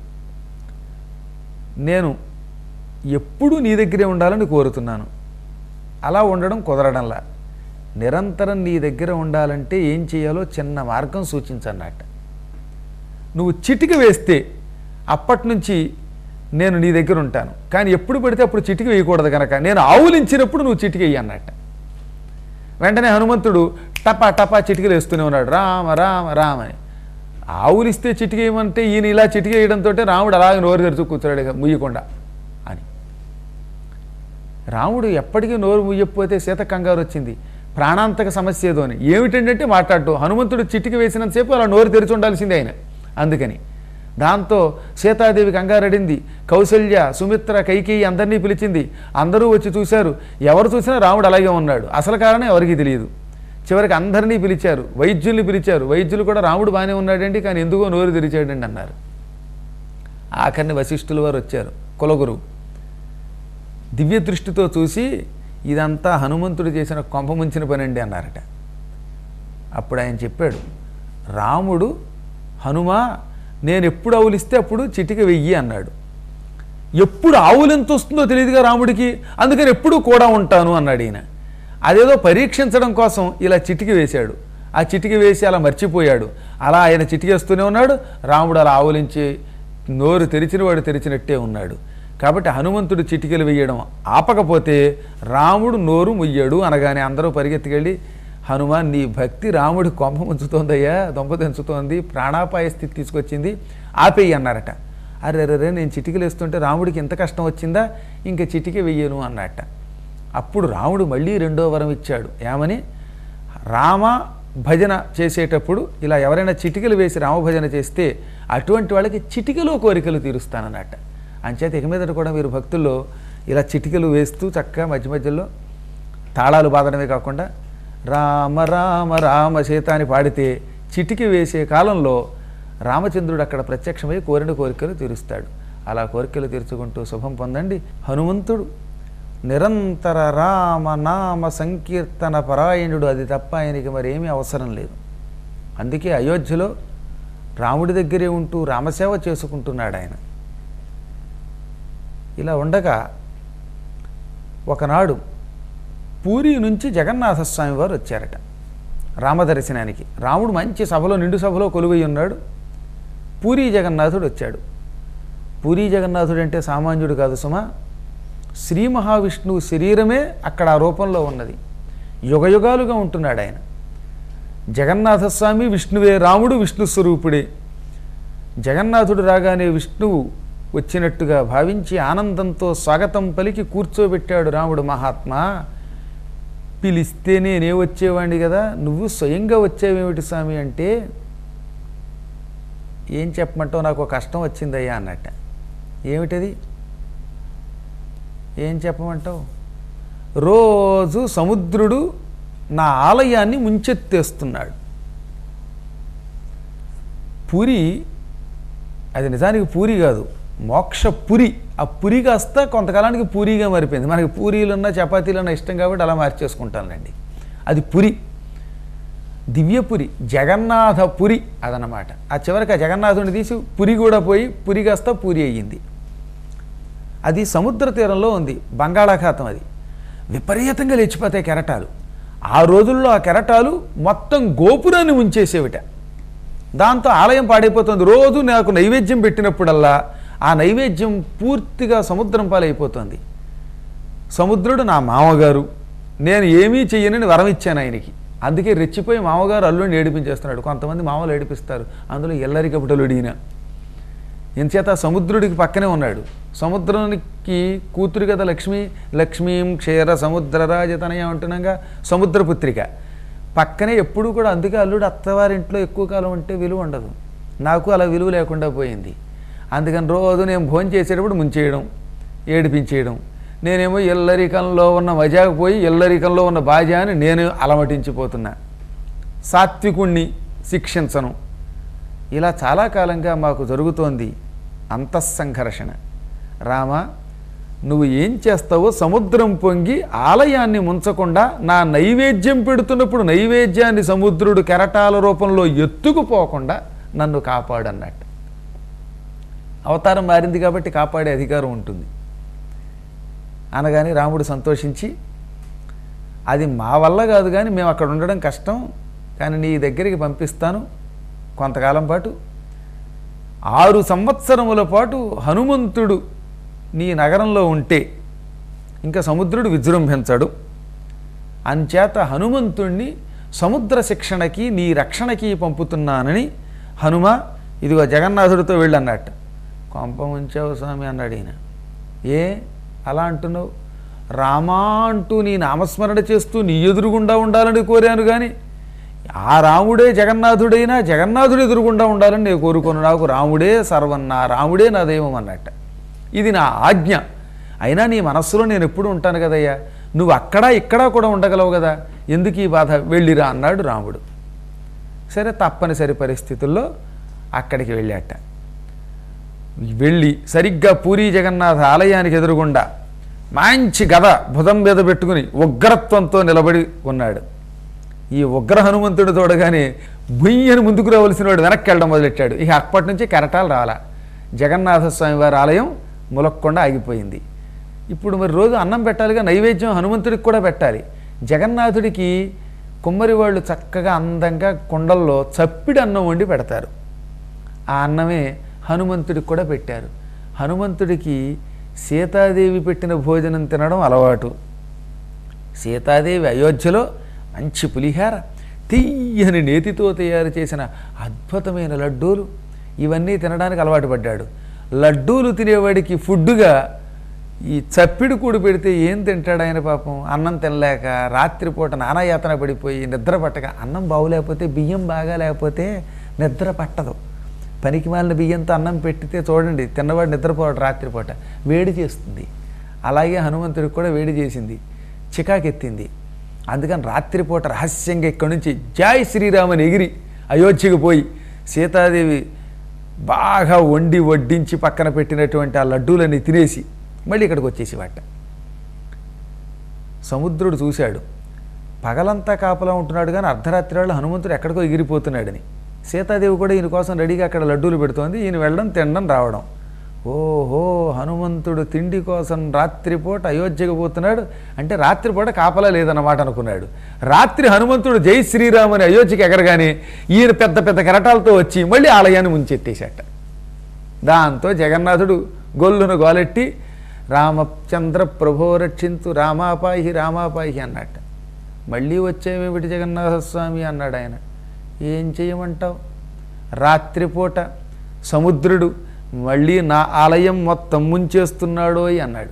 నేను ఎప్పుడూ నీ దగ్గరే ఉండాలని కోరుతున్నాను అలా ఉండడం కుదరడంలా నిరంతరం నీ దగ్గర ఉండాలంటే ఏం చేయాలో చిన్న మార్గం సూచించన్నట్ట నువ్వు చిటిక వేస్తే అప్పటి నుంచి నేను నీ దగ్గర ఉంటాను కానీ ఎప్పుడు పడితే అప్పుడు చిటిక వేయకూడదు కనుక నేను ఆవులించినప్పుడు నువ్వు చిటిక వేయి అన్నట్ట వెంటనే హనుమంతుడు టపా టపా చిటికలు వేస్తూనే ఉన్నాడు రామ రామ రామ అని ఆవులిస్తే చిటిక వేయమంటే ఈయన ఇలా చిటిక వేయడంతో రాముడు అలాగే నోరు తెరుచు కూర్చోడు ఇక ముయ్యకుండా అని రాముడు ఎప్పటికీ నోరు ముయ్యకపోతే సీత కంగారు వచ్చింది ప్రాణాంతక సమస్య ఏదో అని ఏమిటంటే మాట్లాడటం హనుమంతుడు చిటిక వేసినంతసేపు అలా నోరు తెరిచి ఉండాల్సిందే ఆయన అందుకని దాంతో సీతాదేవి కంగారడింది కౌసల్య సుమిత్ర కైకేయి అందరినీ పిలిచింది అందరూ వచ్చి చూశారు ఎవరు చూసినా రాముడు అలాగే ఉన్నాడు అసలు కారణం ఎవరికి తెలియదు చివరికి అందరినీ పిలిచారు వైద్యుల్ని పిలిచారు వైద్యులు కూడా రాముడు బాగానే ఉన్నాడండి కానీ ఎందుకో నోరు తెరిచాడండి అన్నారు ఆఖరిని వశిష్ఠుల వారు వచ్చారు కులగురువు దివ్య దృష్టితో చూసి ఇదంతా హనుమంతుడు చేసిన కొంప ముంచిన పనండి అన్నారట అప్పుడు ఆయన చెప్పాడు రాముడు హనుమా నేను ఎప్పుడు ఆవులిస్తే అప్పుడు చిటిక వెయ్యి అన్నాడు ఎప్పుడు ఆవులు ఎంత వస్తుందో తెలియదుగా రాముడికి అందుకని ఎప్పుడూ కూడా ఉంటాను అన్నాడు ఈయన అదేదో పరీక్షించడం కోసం ఇలా చిటికి వేశాడు ఆ చిటికి వేసి అలా మర్చిపోయాడు అలా ఆయన చిటికేస్తూనే ఉన్నాడు రాముడు అలా ఆవులించి నోరు తెరిచిన వాడు తెరిచినట్టే ఉన్నాడు కాబట్టి హనుమంతుడు చిటికలు వేయడం ఆపకపోతే రాముడు నోరు ముయ్యడు అనగానే అందరూ పరిగెత్తుకెళ్ళి హనుమాన్ నీ భక్తి రాముడి కొంప ముంచుతోందయ్యా దొంప తెంచుతోంది ప్రాణాపాయ స్థితి తీసుకొచ్చింది ఆపేయి అన్నారట అరే రే నేను చిటికలు వేస్తుంటే రాముడికి ఇంత కష్టం వచ్చిందా ఇంకా చిటిక వెయ్యను అన్నట్ట అప్పుడు రాముడు మళ్ళీ రెండో వరం ఇచ్చాడు ఏమని రామ భజన చేసేటప్పుడు ఇలా ఎవరైనా చిటికలు వేసి రామభజన చేస్తే అటువంటి వాళ్ళకి చిటికలో కోరికలు తీరుస్తానన్నట్ట అంచేత ఇక మీదట కూడా మీరు భక్తుల్లో ఇలా చిటికలు వేస్తూ చక్కగా మధ్య మధ్యలో తాళాలు బాదడమే కాకుండా రామ రామ రామ సీత అని పాడితే చిటికి వేసే కాలంలో రామచంద్రుడు అక్కడ ప్రత్యక్షమై కోరిన కోరికలు తీరుస్తాడు అలా కోరికలు తీర్చుకుంటూ శుభం పొందండి హనుమంతుడు నిరంతర రామ నామ సంకీర్తన పరాయణుడు అది తప్ప ఆయనకి మరేమీ అవసరం లేదు అందుకే అయోధ్యలో రాముడి దగ్గరే ఉంటూ రామసేవ చేసుకుంటున్నాడు ఆయన ఇలా ఉండగా ఒకనాడు పూరి నుంచి జగన్నాథస్వామి వారు వచ్చారట రామదర్శనానికి రాముడు మంచి సభలో నిండు సభలో కొలువై ఉన్నాడు పూరి జగన్నాథుడు వచ్చాడు పూరి జగన్నాథుడు అంటే సామాన్యుడు కాదు సుమా శ్రీ మహావిష్ణువు శరీరమే అక్కడ ఆ రూపంలో ఉన్నది యుగయుగాలుగా ఉంటున్నాడు ఆయన జగన్నాథస్వామి విష్ణువే రాముడు విష్ణు స్వరూపుడే జగన్నాథుడు రాగానే విష్ణువు వచ్చినట్టుగా భావించి ఆనందంతో స్వాగతం పలికి కూర్చోబెట్టాడు రాముడు మహాత్మా పిలిస్తే నేనే వచ్చేవాడిని కదా నువ్వు స్వయంగా వచ్చావేమిటి స్వామి అంటే ఏం చెప్పమంటావు నాకు ఒక కష్టం వచ్చిందయ్యా అన్నట్ట ఏమిటది ఏం చెప్పమంటావు రోజు సముద్రుడు నా ఆలయాన్ని ముంచెత్తేస్తున్నాడు పూరి అది నిజానికి పూరి కాదు మోక్ష పురి ఆ పురి కాస్త కొంతకాలానికి పూరిగా మారిపోయింది మనకి పూరీలున్నా చపాతీలున్నా ఇష్టం కాబట్టి అలా మార్చేసుకుంటానులేండి అది పురి దివ్యపురి జగన్నాథపురి అదనమాట ఆ చివరికి ఆ జగన్నాథుని తీసి పురి కూడా పోయి పురి కాస్త పూరి అయ్యింది అది సముద్ర తీరంలో ఉంది బంగాళాఖాతం అది విపరీతంగా లేచిపోతాయి కెరటాలు ఆ రోజుల్లో ఆ కెరటాలు మొత్తం గోపురాన్ని ఉంచేసేవిట దాంతో ఆలయం పాడైపోతుంది రోజు నాకు నైవేద్యం పెట్టినప్పుడల్లా ఆ నైవేద్యం పూర్తిగా సముద్రం పాలైపోతుంది సముద్రుడు నా మామగారు నేను ఏమీ చెయ్యనని వరం ఇచ్చాను ఆయనకి అందుకే రెచ్చిపోయి మామగారు అల్లుడిని ఏడిపించేస్తున్నాడు కొంతమంది మామలు ఏడిపిస్తారు అందులో ఎల్లరి కపటలుడిన ఎంచేత సముద్రుడికి పక్కనే ఉన్నాడు సముద్రానికి కూతురు కదా లక్ష్మి లక్ష్మీం క్షీర సముద్రరాజతనయ అంటున్నాగా సముద్రపుత్రిక పక్కనే ఎప్పుడూ కూడా అందుకే అల్లుడు అత్తవారింట్లో ఎక్కువ కాలం ఉంటే విలువ ఉండదు నాకు అలా విలువ లేకుండా పోయింది అందుకని రోజు నేను భోజనం చేసేటప్పుడు ముంచేయడం ఏడిపించేయడం నేనేమో ఎల్లరికంలో ఉన్న మజాకు పోయి ఎల్లరికంలో ఉన్న బాజా అని నేను అలమటించిపోతున్నా సాత్వికుణ్ణి శిక్షించను ఇలా చాలా కాలంగా మాకు జరుగుతోంది అంతఃసంఘర్షణ రామ నువ్వు ఏం చేస్తావో సముద్రం పొంగి ఆలయాన్ని ముంచకుండా నా నైవేద్యం పెడుతున్నప్పుడు నైవేద్యాన్ని సముద్రుడు కెరటాల రూపంలో ఎత్తుకుపోకుండా నన్ను కాపాడన్నట్టు అవతారం మారింది కాబట్టి కాపాడే అధికారం ఉంటుంది అనగానే రాముడు సంతోషించి అది మా వల్ల కాదు కానీ మేము అక్కడ ఉండడం కష్టం కానీ నీ దగ్గరికి పంపిస్తాను కొంతకాలం పాటు ఆరు సంవత్సరముల పాటు హనుమంతుడు నీ నగరంలో ఉంటే ఇంకా సముద్రుడు విజృంభించడు అంచేత హనుమంతుణ్ణి సముద్ర శిక్షణకి నీ రక్షణకి పంపుతున్నానని హనుమ ఇదిగో జగన్నాథుడితో వెళ్ళన్నట్టు కొంప ఉంచావు స్వామి అన్నాడు ఈయన ఏ అలా అంటున్నావు రామా అంటూ నీ నామస్మరణ చేస్తూ నీ ఎదురుగుండా ఉండాలని కోరాను కానీ ఆ రాముడే జగన్నాథుడైనా జగన్నాథుడు ఎదురుగుండా ఉండాలని నేను కోరుకోను నాకు రాముడే సర్వం నా రాముడే నా దైవం అన్నట్ట ఇది నా ఆజ్ఞ అయినా నీ మనస్సులో నేను ఎప్పుడు ఉంటాను కదయ్యా నువ్వు అక్కడ ఇక్కడ కూడా ఉండగలవు కదా ఎందుకు ఈ బాధ వెళ్ళిరా అన్నాడు రాముడు సరే తప్పనిసరి పరిస్థితుల్లో అక్కడికి వెళ్ళాట వెళ్ళి సరిగ్గా పూరి జగన్నాథ ఆలయానికి ఎదురుగుండా మంచి గద భుజం మీద పెట్టుకుని ఉగ్రత్వంతో నిలబడి ఉన్నాడు ఈ ఉగ్ర హనుమంతుడు చూడగానే బుయ్యని ముందుకు రావలసిన వాడు వెనక్కి వెళ్ళడం మొదలెట్టాడు ఇక అప్పటి నుంచి కెరటాలు రాలా జగన్నాథ స్వామి వారి ఆలయం ములక్కుండా ఆగిపోయింది ఇప్పుడు మరి రోజు అన్నం పెట్టాలిగా నైవేద్యం హనుమంతుడికి కూడా పెట్టాలి జగన్నాథుడికి కుమ్మరి వాళ్ళు చక్కగా అందంగా కుండల్లో చప్పిడి అన్నం వండి పెడతారు ఆ అన్నమే హనుమంతుడికి కూడా పెట్టారు హనుమంతుడికి సీతాదేవి పెట్టిన భోజనం తినడం అలవాటు సీతాదేవి అయోధ్యలో మంచి పులిహార తీయని నేతితో తయారు చేసిన అద్భుతమైన లడ్డూలు ఇవన్నీ తినడానికి అలవాటు పడ్డాడు లడ్డూలు తినేవాడికి ఫుడ్డుగా ఈ చప్పిడి కూడు పెడితే ఏం తింటాడు ఆయన పాపం అన్నం తినలేక రాత్రిపూట నానాయాతన పడిపోయి నిద్ర పట్టక అన్నం బాగులేకపోతే బియ్యం బాగా లేకపోతే నిద్ర పట్టదు పనికి మాలిన బియ్యంతో అన్నం పెట్టితే చూడండి తిన్నవాడు నిద్రపోవడం రాత్రిపూట వేడి చేస్తుంది అలాగే హనుమంతుడికి కూడా వేడి చేసింది చికాకెత్తింది అందుకని రాత్రిపూట రహస్యంగా ఇక్కడి నుంచి జై శ్రీరామని ఎగిరి అయోధ్యకు పోయి సీతాదేవి బాగా వండి వడ్డించి పక్కన పెట్టినటువంటి ఆ లడ్డూలన్నీ తినేసి మళ్ళీ ఇక్కడికి వచ్చేసి వాట సముద్రుడు చూశాడు పగలంతా కాపలా ఉంటున్నాడు కానీ అర్ధరాత్రి వేళ హనుమంతుడు ఎక్కడికో ఎగిరిపోతున్నాడని సీతాదేవి కూడా ఈయన కోసం రెడీగా అక్కడ లడ్డూలు పెడుతోంది ఈయన వెళ్ళడం తినడం రావడం ఓహో హనుమంతుడు తిండి కోసం రాత్రిపూట అయోధ్యకు పోతున్నాడు అంటే రాత్రిపూట కాపలా లేదన్నమాట అనుకున్నాడు రాత్రి హనుమంతుడు జై శ్రీరామ్ అని అయోధ్యకి ఎగరగానే ఈయన పెద్ద పెద్ద కెరటాలతో వచ్చి మళ్ళీ ఆలయాన్ని ముంచెత్తేశాట దాంతో జగన్నాథుడు గొల్లును గోలెట్టి రామచంద్ర ప్రభో రక్షించు రామాపాయి రామాపాయి అన్నట్ట మళ్ళీ వచ్చేవేమిటి జగన్నాథస్వామి అన్నాడు ఆయన ఏం చేయమంటావు రాత్రిపూట సముద్రుడు మళ్ళీ నా ఆలయం మొత్తం ముంచేస్తున్నాడోయ్ అన్నాడు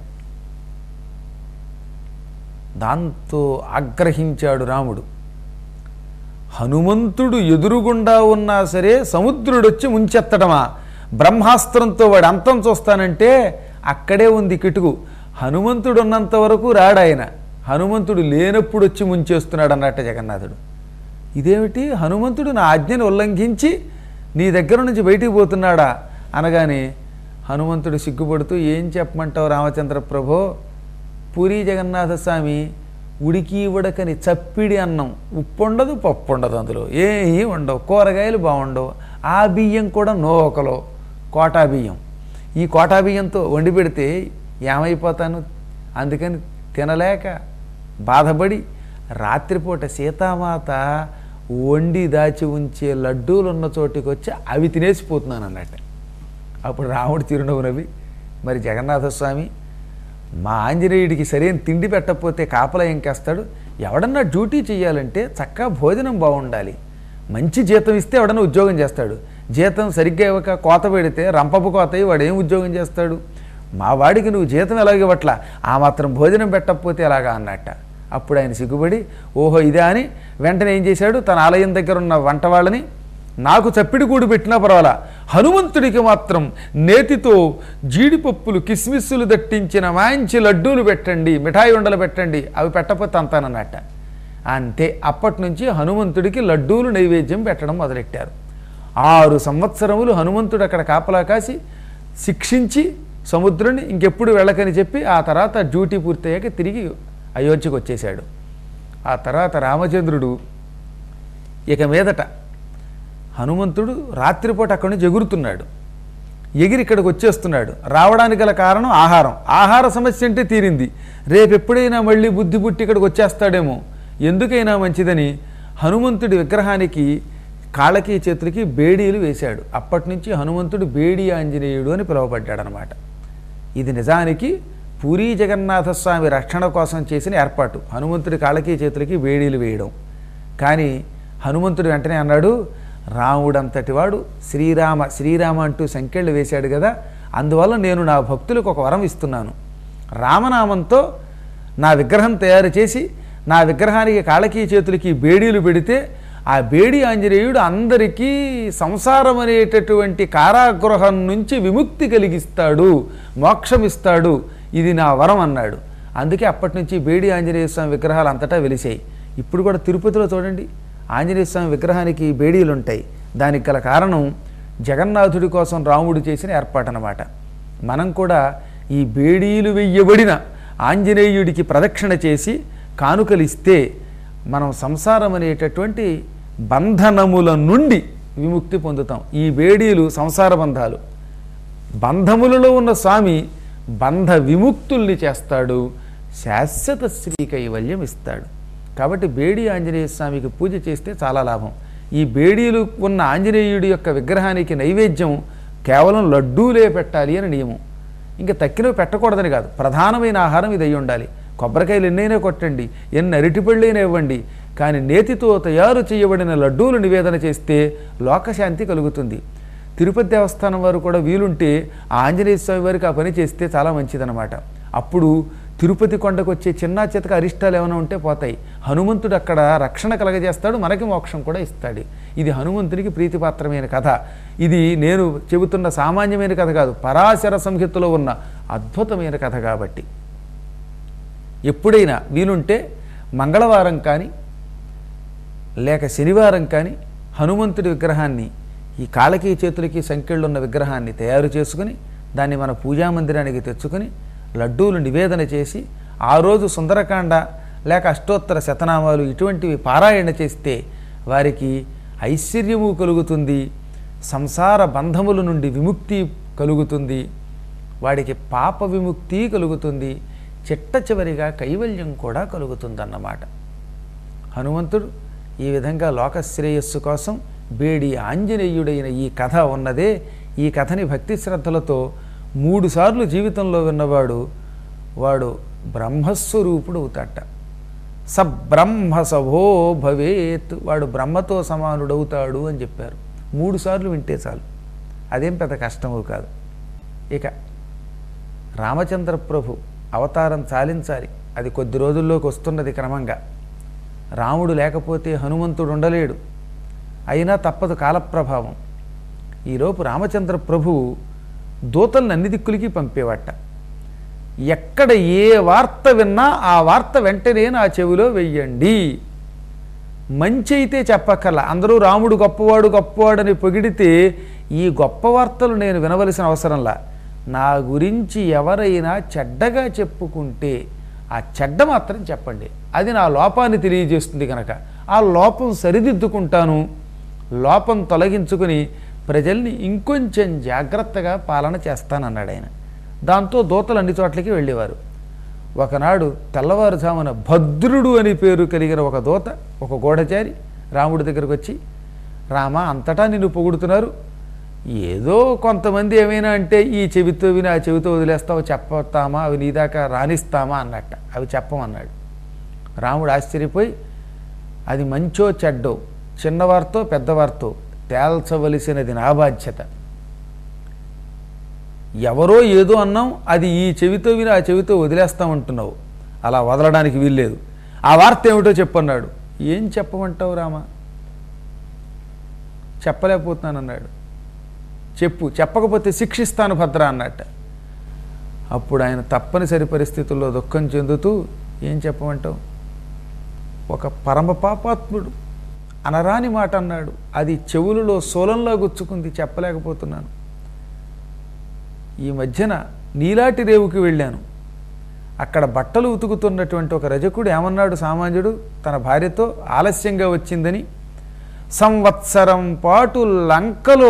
దాంతో ఆగ్రహించాడు రాముడు హనుమంతుడు ఎదురుగుండా ఉన్నా సరే సముద్రుడు వచ్చి ముంచెత్తడమా బ్రహ్మాస్త్రంతో వాడు అంతం చూస్తానంటే అక్కడే ఉంది కిటుకు హనుమంతుడు ఉన్నంత వరకు రాడాయన హనుమంతుడు లేనప్పుడు వచ్చి ముంచేస్తున్నాడు అన్నట్ట జగన్నాథుడు ఇదేమిటి హనుమంతుడు నా ఆజ్ఞను ఉల్లంఘించి నీ దగ్గర నుంచి బయటికి పోతున్నాడా అనగానే హనుమంతుడు సిగ్గుపడుతూ ఏం చెప్పమంటావు రామచంద్ర ప్రభో పూరి జగన్నాథ స్వామి ఉడికి ఉడకని చప్పిడి అన్నం ఉప్పు ఉండదు పప్పు ఉండదు అందులో ఏమీ ఉండవు కూరగాయలు బాగుండవు ఆ బియ్యం కూడా నోకలో కోటా బియ్యం ఈ కోటా బియ్యంతో వండి పెడితే ఏమైపోతాను అందుకని తినలేక బాధపడి రాత్రిపూట సీతామాత వండి దాచి ఉంచే లడ్డూలు ఉన్న చోటికి వచ్చి అవి తినేసిపోతున్నాను అన్నట్టు అప్పుడు రాముడు చిరునవ్వు నవ్వి మరి జగన్నాథస్వామి మా ఆంజనేయుడికి సరైన తిండి పెట్టకపోతే కాపలా ఏం చేస్తాడు ఎవడన్నా డ్యూటీ చేయాలంటే చక్కగా భోజనం బాగుండాలి మంచి జీతం ఇస్తే ఎవడన్నా ఉద్యోగం చేస్తాడు జీతం సరిగ్గా ఇవ్వక కోత పెడితే రంపపు కోత అయ్యి వాడు ఏం ఉద్యోగం చేస్తాడు మా వాడికి నువ్వు జీతం ఎలాగ ఇవ్వట్లా ఆ మాత్రం భోజనం పెట్టకపోతే ఎలాగా అన్నట్ట అప్పుడు ఆయన సిగ్గుపడి ఓహో ఇదే అని వెంటనే ఏం చేశాడు తన ఆలయం దగ్గర ఉన్న వంట వాళ్ళని నాకు చప్పిడి కూడు పెట్టినా పర్వాలా హనుమంతుడికి మాత్రం నేతితో జీడిపప్పులు కిస్మిస్సులు దట్టించిన మంచి లడ్డూలు పెట్టండి మిఠాయి ఉండలు పెట్టండి అవి పెట్టకపోతే అంతానన్నట్ట అంతే అప్పటి నుంచి హనుమంతుడికి లడ్డూలు నైవేద్యం పెట్టడం మొదలెట్టారు ఆరు సంవత్సరములు హనుమంతుడు అక్కడ కాపలా కాసి శిక్షించి సముద్రుని ఇంకెప్పుడు వెళ్ళకని చెప్పి ఆ తర్వాత డ్యూటీ పూర్తయ్యాక తిరిగి అయోధ్యకు వచ్చేశాడు ఆ తర్వాత రామచంద్రుడు ఇక మీదట హనుమంతుడు రాత్రిపూట అక్కడి నుంచి ఎగురుతున్నాడు ఎగిరి ఇక్కడికి వచ్చేస్తున్నాడు రావడానికి గల కారణం ఆహారం ఆహార సమస్య అంటే తీరింది రేపు ఎప్పుడైనా మళ్ళీ బుద్ధి పుట్టి ఇక్కడికి వచ్చేస్తాడేమో ఎందుకైనా మంచిదని హనుమంతుడి విగ్రహానికి కాళ్ళకి చేతులకి బేడీలు వేశాడు అప్పటి నుంచి హనుమంతుడు బేడి ఆంజనేయుడు అని పిలువబడ్డాడనమాట ఇది నిజానికి పూరీ జగన్నాథ స్వామి రక్షణ కోసం చేసిన ఏర్పాటు హనుమంతుడి కాళ్ళకి చేతులకి వేడీలు వేయడం కానీ హనుమంతుడు వెంటనే అన్నాడు రాముడంతటి వాడు శ్రీరామ శ్రీరామ అంటూ సంఖ్యలు వేశాడు కదా అందువల్ల నేను నా భక్తులకు ఒక వరం ఇస్తున్నాను రామనామంతో నా విగ్రహం తయారు చేసి నా విగ్రహానికి కాళ్ళకి చేతులకి బేడీలు పెడితే ఆ బేడి ఆంజనేయుడు అందరికీ సంసారం అనేటటువంటి కారాగృహం నుంచి విముక్తి కలిగిస్తాడు మోక్షమిస్తాడు ఇది నా వరం అన్నాడు అందుకే అప్పటి నుంచి బేడి ఆంజనేయ స్వామి విగ్రహాలు అంతటా వెలిసాయి ఇప్పుడు కూడా తిరుపతిలో చూడండి ఆంజనేయ స్వామి విగ్రహానికి బేడీలు ఉంటాయి దానికి గల కారణం జగన్నాథుడి కోసం రాముడు చేసిన ఏర్పాటనమాట మనం కూడా ఈ బేడీలు వెయ్యబడిన ఆంజనేయుడికి ప్రదక్షిణ చేసి కానుకలిస్తే మనం సంసారం అనేటటువంటి బంధనముల నుండి విముక్తి పొందుతాం ఈ బేడీలు సంసార బంధాలు బంధములలో ఉన్న స్వామి బంధ విముక్తుల్ని చేస్తాడు శాశ్వత శ్రీ కైవల్యం ఇస్తాడు కాబట్టి బేడి ఆంజనేయ స్వామికి పూజ చేస్తే చాలా లాభం ఈ బేడీలు ఉన్న ఆంజనేయుడి యొక్క విగ్రహానికి నైవేద్యం కేవలం లడ్డూలే పెట్టాలి అని నియమం ఇంకా తక్కినవి పెట్టకూడదని కాదు ప్రధానమైన ఆహారం ఇది అయి ఉండాలి కొబ్బరికాయలు ఎన్నైనా కొట్టండి ఎన్ని అరటిపళ్ళైనా ఇవ్వండి కానీ నేతితో తయారు చేయబడిన లడ్డూలు నివేదన చేస్తే లోకశాంతి కలుగుతుంది తిరుపతి దేవస్థానం వారు కూడా వీలుంటే ఆ ఆంజనేయ స్వామి వారికి ఆ పని చేస్తే చాలా మంచిదన్నమాట అప్పుడు తిరుపతి కొండకు వచ్చే చిన్న చితక అరిష్టాలు ఏమైనా ఉంటే పోతాయి హనుమంతుడు అక్కడ రక్షణ కలగజేస్తాడు మనకి మోక్షం కూడా ఇస్తాడు ఇది హనుమంతునికి ప్రీతిపాత్రమైన కథ ఇది నేను చెబుతున్న సామాన్యమైన కథ కాదు పరాశర సంహితలో ఉన్న అద్భుతమైన కథ కాబట్టి ఎప్పుడైనా వీలుంటే మంగళవారం కానీ లేక శనివారం కానీ హనుమంతుడి విగ్రహాన్ని ఈ కాళ్ళకి చేతులకి సంఖ్యలు ఉన్న విగ్రహాన్ని తయారు చేసుకుని దాన్ని మన పూజా మందిరానికి తెచ్చుకొని లడ్డూలు నివేదన చేసి ఆ రోజు సుందరకాండ లేక అష్టోత్తర శతనామాలు ఇటువంటివి పారాయణ చేస్తే వారికి ఐశ్వర్యము కలుగుతుంది సంసార బంధముల నుండి విముక్తి కలుగుతుంది వాడికి పాప విముక్తి కలుగుతుంది చిట్ట చివరిగా కైవల్యం కూడా కలుగుతుందన్నమాట హనుమంతుడు ఈ విధంగా లోకశ్రేయస్సు కోసం బేడి ఆంజనేయుడైన ఈ కథ ఉన్నదే ఈ కథని భక్తి శ్రద్ధలతో మూడుసార్లు జీవితంలో విన్నవాడు వాడు బ్రహ్మస్వరూపుడు అవుతాట సబ్రహ్మ సభో భవేత్ వాడు బ్రహ్మతో సమానుడవుతాడు అని చెప్పారు మూడు సార్లు వింటే చాలు అదేం పెద్ద కష్టము కాదు ఇక రామచంద్ర ప్రభు అవతారం చాలించాలి అది కొద్ది రోజుల్లోకి వస్తున్నది క్రమంగా రాముడు లేకపోతే హనుమంతుడు ఉండలేడు అయినా తప్పదు కాలప్రభావం ఈలోపు రామచంద్ర ప్రభువు దూతలను అన్ని దిక్కులకి పంపేవాట ఎక్కడ ఏ వార్త విన్నా ఆ వార్త వెంటనే నా చెవిలో వెయ్యండి మంచి అయితే చెప్పక్కర్లా అందరూ రాముడు గొప్పవాడు గొప్పవాడని పొగిడితే ఈ గొప్ప వార్తలు నేను వినవలసిన అవసరంలా నా గురించి ఎవరైనా చెడ్డగా చెప్పుకుంటే ఆ చెడ్డ మాత్రం చెప్పండి అది నా లోపాన్ని తెలియజేస్తుంది కనుక ఆ లోపం సరిదిద్దుకుంటాను లోపం తొలగించుకుని ప్రజల్ని ఇంకొంచెం జాగ్రత్తగా పాలన చేస్తానన్నాడు ఆయన దాంతో దూతలు అన్ని చోట్లకి వెళ్ళేవారు ఒకనాడు తెల్లవారుజామున భద్రుడు అని పేరు కలిగిన ఒక దూత ఒక గూఢచారి రాముడి దగ్గరకు వచ్చి రామ అంతటా నిన్ను పొగుడుతున్నారు ఏదో కొంతమంది ఏమైనా అంటే ఈ చెవితో విని ఆ చెవితో వదిలేస్తావు చెప్పతామా అవి నీ దాకా రాణిస్తామా అన్నట్ట అవి చెప్పమన్నాడు రాముడు ఆశ్చర్యపోయి అది మంచో చెడ్డో చిన్నవారితో పెద్దవారితో తేల్చవలసినది నా బాధ్యత ఎవరో ఏదో అన్నాం అది ఈ చెవితో విని ఆ చెవితో వదిలేస్తామంటున్నావు అలా వదలడానికి వీల్లేదు ఆ వార్త ఏమిటో చెప్పన్నాడు ఏం చెప్పమంటావు రామా చెప్పలేకపోతున్నానన్నాడు చెప్పు చెప్పకపోతే శిక్షిస్తాను భద్ర అన్నట్ట అప్పుడు ఆయన తప్పనిసరి పరిస్థితుల్లో దుఃఖం చెందుతూ ఏం చెప్పమంటావు ఒక పరమ పాపాత్ముడు అనరాని మాట అన్నాడు అది చెవులలో సోలంలా గుచ్చుకుంది చెప్పలేకపోతున్నాను ఈ మధ్యన నీలాటి రేవుకి వెళ్ళాను అక్కడ బట్టలు ఉతుకుతున్నటువంటి ఒక రజకుడు ఏమన్నాడు సామాన్యుడు తన భార్యతో ఆలస్యంగా వచ్చిందని సంవత్సరం పాటు లంకలో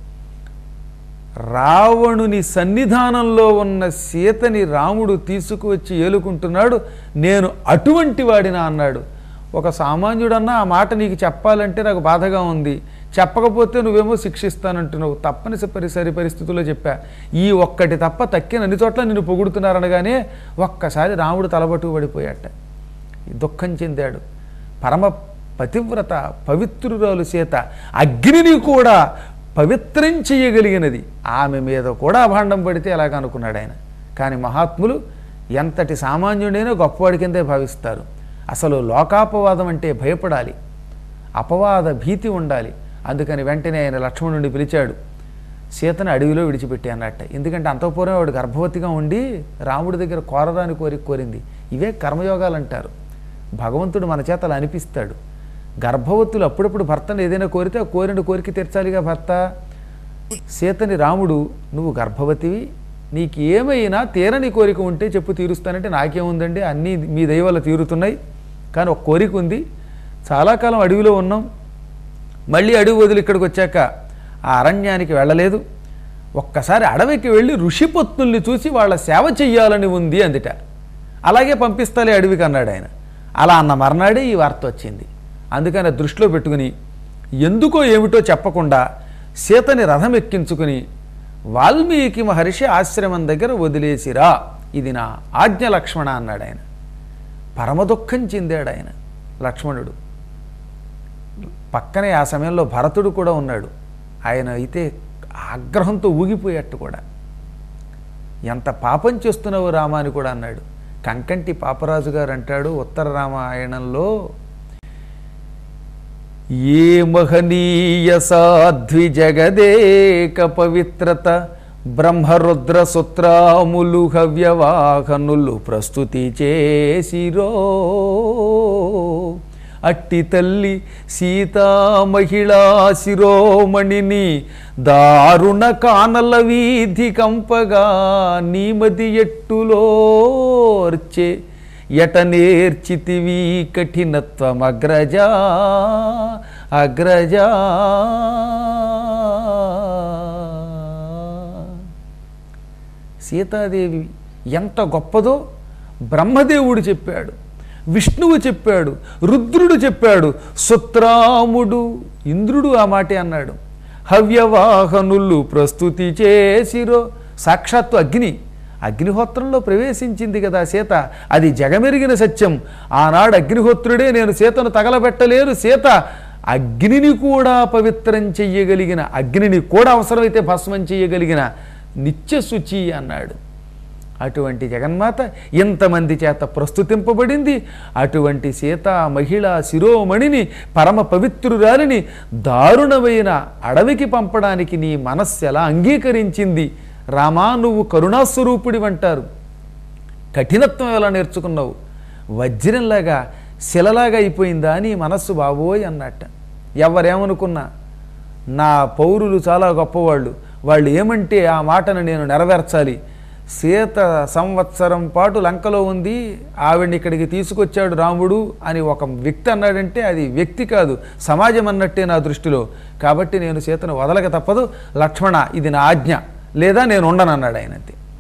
రావణుని సన్నిధానంలో ఉన్న సీతని రాముడు తీసుకువచ్చి ఏలుకుంటున్నాడు నేను అటువంటి వాడినా అన్నాడు ఒక సామాన్యుడన్నా ఆ మాట నీకు చెప్పాలంటే నాకు బాధగా ఉంది చెప్పకపోతే నువ్వేమో శిక్షిస్తానంటున్నావు తప్పనిసరి సరి పరిస్థితుల్లో చెప్పా ఈ ఒక్కటి తప్ప తక్కిన అన్ని చోట్ల నిన్ను పొగుడుతున్నారనగానే ఒక్కసారి రాముడు తలబట్టు పడిపోయాట దుఃఖం చెందాడు పరమ పతివ్రత పవిత్రురాలు సీత అగ్నిని కూడా పవిత్రం చేయగలిగినది ఆమె మీద కూడా భాండం పడితే ఎలాగ అనుకున్నాడు ఆయన కానీ మహాత్ములు ఎంతటి సామాన్యుడైనా గొప్పవాడి కిందే భావిస్తారు అసలు లోకాపవాదం అంటే భయపడాలి అపవాద భీతి ఉండాలి అందుకని వెంటనే ఆయన లక్ష్మణుడిని పిలిచాడు సీతను అడవిలో విడిచిపెట్టి అన్నట్ట ఎందుకంటే అంతఃపురం వాడు గర్భవతిగా ఉండి రాముడి దగ్గర కోరదాని కోరిక కోరింది ఇవే కర్మయోగాలు అంటారు భగవంతుడు మన చేత అలా అనిపిస్తాడు గర్భవతులు అప్పుడప్పుడు భర్తను ఏదైనా కోరితే ఆ కోరిన కోరిక తీర్చాలిగా భర్త సీతని రాముడు నువ్వు గర్భవతివి నీకు ఏమైనా తీరని కోరిక ఉంటే చెప్పు తీరుస్తానంటే నాకేముందండి అన్నీ మీ దయ వల్ల తీరుతున్నాయి కానీ ఒక కోరిక ఉంది చాలా కాలం అడవిలో ఉన్నాం మళ్ళీ అడవి వదిలి ఇక్కడికి వచ్చాక ఆ అరణ్యానికి వెళ్ళలేదు ఒక్కసారి అడవికి వెళ్ళి ఋషిపత్నుల్ని చూసి వాళ్ళ సేవ చెయ్యాలని ఉంది అందుట అలాగే పంపిస్తాలే అడవికి అన్నాడు ఆయన అలా అన్న మర్నాడే ఈ వార్త వచ్చింది అందుకని అది దృష్టిలో పెట్టుకుని ఎందుకో ఏమిటో చెప్పకుండా సీతని రథం ఎక్కించుకుని వాల్మీకి మహర్షి ఆశ్రమం దగ్గర వదిలేసిరా ఇది నా ఆజ్ఞ లక్ష్మణ అన్నాడు ఆయన పరమ దుఃఖం చెందాడు ఆయన లక్ష్మణుడు పక్కనే ఆ సమయంలో భరతుడు కూడా ఉన్నాడు ఆయన అయితే ఆగ్రహంతో ఊగిపోయేట్టు కూడా ఎంత పాపం చేస్తున్నావు రామా అని కూడా అన్నాడు కంకంటి పాపరాజు గారు అంటాడు ఉత్తర రామాయణంలో ఏ మహనీయ సాధ్వి జగదేక పవిత్రత బ్రహ్మరుద్ర సుత్రాములు హవ్యవాహనులు ప్రస్తుతి చేసిరో అట్టి తల్లి సీతా మహిళా శిరోమణిని దారుణ కానల వీధి కంపగా నీమది ఎట్టులోర్చే ఎట నేర్చితివి కఠినత్వమగ్రజా అగ్రజా సీతాదేవి ఎంత గొప్పదో బ్రహ్మదేవుడు చెప్పాడు విష్ణువు చెప్పాడు రుద్రుడు చెప్పాడు సుత్రాముడు ఇంద్రుడు ఆ మాటే అన్నాడు హవ్యవాహనులు ప్రస్తుతి చేసిరో సాక్షాత్తు అగ్ని అగ్నిహోత్రంలో ప్రవేశించింది కదా సీత అది జగమెరిగిన సత్యం ఆనాడు అగ్నిహోత్రుడే నేను సీతను తగలబెట్టలేను సీత అగ్నిని కూడా పవిత్రం చెయ్యగలిగిన అగ్నిని కూడా అవసరమైతే భస్మం చెయ్యగలిగిన నిత్య శుచి అన్నాడు అటువంటి జగన్మాత ఇంతమంది చేత ప్రస్తుతింపబడింది అటువంటి సీత మహిళ శిరోమణిని పరమ పవిత్రురాలిని దారుణమైన అడవికి పంపడానికి నీ మనస్సు ఎలా అంగీకరించింది రామా నువ్వు కరుణాస్వరూపుడివంటారు కఠినత్వం ఎలా నేర్చుకున్నావు వజ్రంలాగా శిలలాగా అయిపోయిందా నీ మనస్సు బాబోయ్ అన్నట్ట ఎవరేమనుకున్నా నా పౌరులు చాలా గొప్పవాళ్ళు వాళ్ళు ఏమంటే ఆ మాటను నేను నెరవేర్చాలి సీత సంవత్సరం పాటు లంకలో ఉంది ఆవిడ్ని ఇక్కడికి తీసుకొచ్చాడు రాముడు అని ఒక వ్యక్తి అన్నాడంటే అది వ్యక్తి కాదు సమాజం అన్నట్టే నా దృష్టిలో కాబట్టి నేను సీతను వదలక తప్పదు లక్ష్మణ ఇది నా ఆజ్ఞ లేదా నేను ఉండనన్నాడు ఆయన అంతే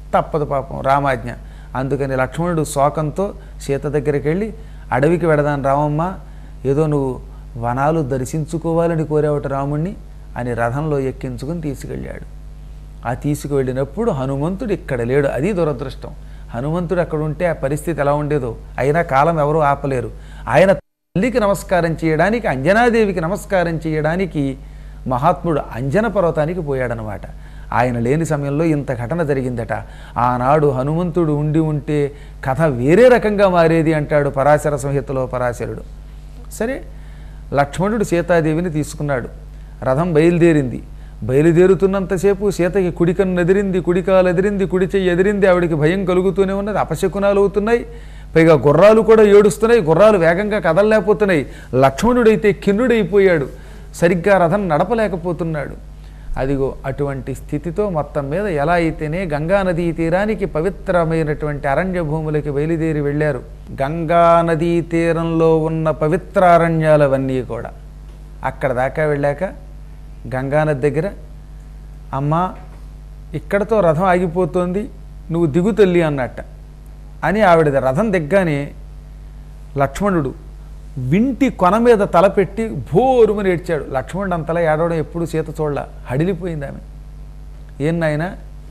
తప్పదు పాపం రామాజ్ఞ అందుకని లక్ష్మణుడు శోకంతో సీత దగ్గరికి వెళ్ళి అడవికి వెడదాను రామమ్మ ఏదో నువ్వు వనాలు దర్శించుకోవాలని కోరేవట రాముణ్ణి అని రథంలో ఎక్కించుకుని తీసుకెళ్ళాడు ఆ తీసుకువెళ్ళినప్పుడు హనుమంతుడు ఇక్కడ లేడు అది దురదృష్టం హనుమంతుడు అక్కడ ఉంటే ఆ పరిస్థితి ఎలా ఉండేదో అయినా కాలం ఎవరూ ఆపలేరు ఆయన తల్లికి నమస్కారం చేయడానికి అంజనాదేవికి నమస్కారం చేయడానికి మహాత్ముడు అంజన పర్వతానికి పోయాడనమాట ఆయన లేని సమయంలో ఇంత ఘటన జరిగిందట ఆనాడు హనుమంతుడు ఉండి ఉంటే కథ వేరే రకంగా మారేది అంటాడు పరాశర సంహితలో పరాశరుడు సరే లక్ష్మణుడు సీతాదేవిని తీసుకున్నాడు రథం బయలుదేరింది బయలుదేరుతున్నంతసేపు సీతకి కుడికన్ను ఎదిరింది కుడికాలు ఎదిరింది కుడి చెయ్యి ఎదిరింది ఆవిడికి భయం కలుగుతూనే ఉన్నది అపశకునాలు అవుతున్నాయి పైగా గుర్రాలు కూడా ఏడుస్తున్నాయి గుర్రాలు వేగంగా కదలలేకపోతున్నాయి లక్ష్మణుడైతే కిన్నుడైపోయాడు సరిగ్గా రథం నడపలేకపోతున్నాడు అదిగో అటువంటి స్థితితో మొత్తం మీద ఎలా అయితేనే గంగా నదీ తీరానికి పవిత్రమైనటువంటి అరణ్య భూములకి బయలుదేరి వెళ్ళారు గంగా నదీ తీరంలో ఉన్న పవిత్ర అరణ్యాలవన్నీ కూడా అక్కడ దాకా వెళ్ళాక గంగానది దగ్గర అమ్మా ఇక్కడతో రథం ఆగిపోతోంది నువ్వు దిగు తల్లి అన్నట్ట అని ఆవిడ రథం దిగ్గానే లక్ష్మణుడు వింటి కొన మీద తలపెట్టి భోరుమని ఏడ్చాడు లక్ష్మణుడు అంతలా ఏడవడం ఎప్పుడు సీత చూడలా హడిలిపోయింది ఆమె ఏం నాయనా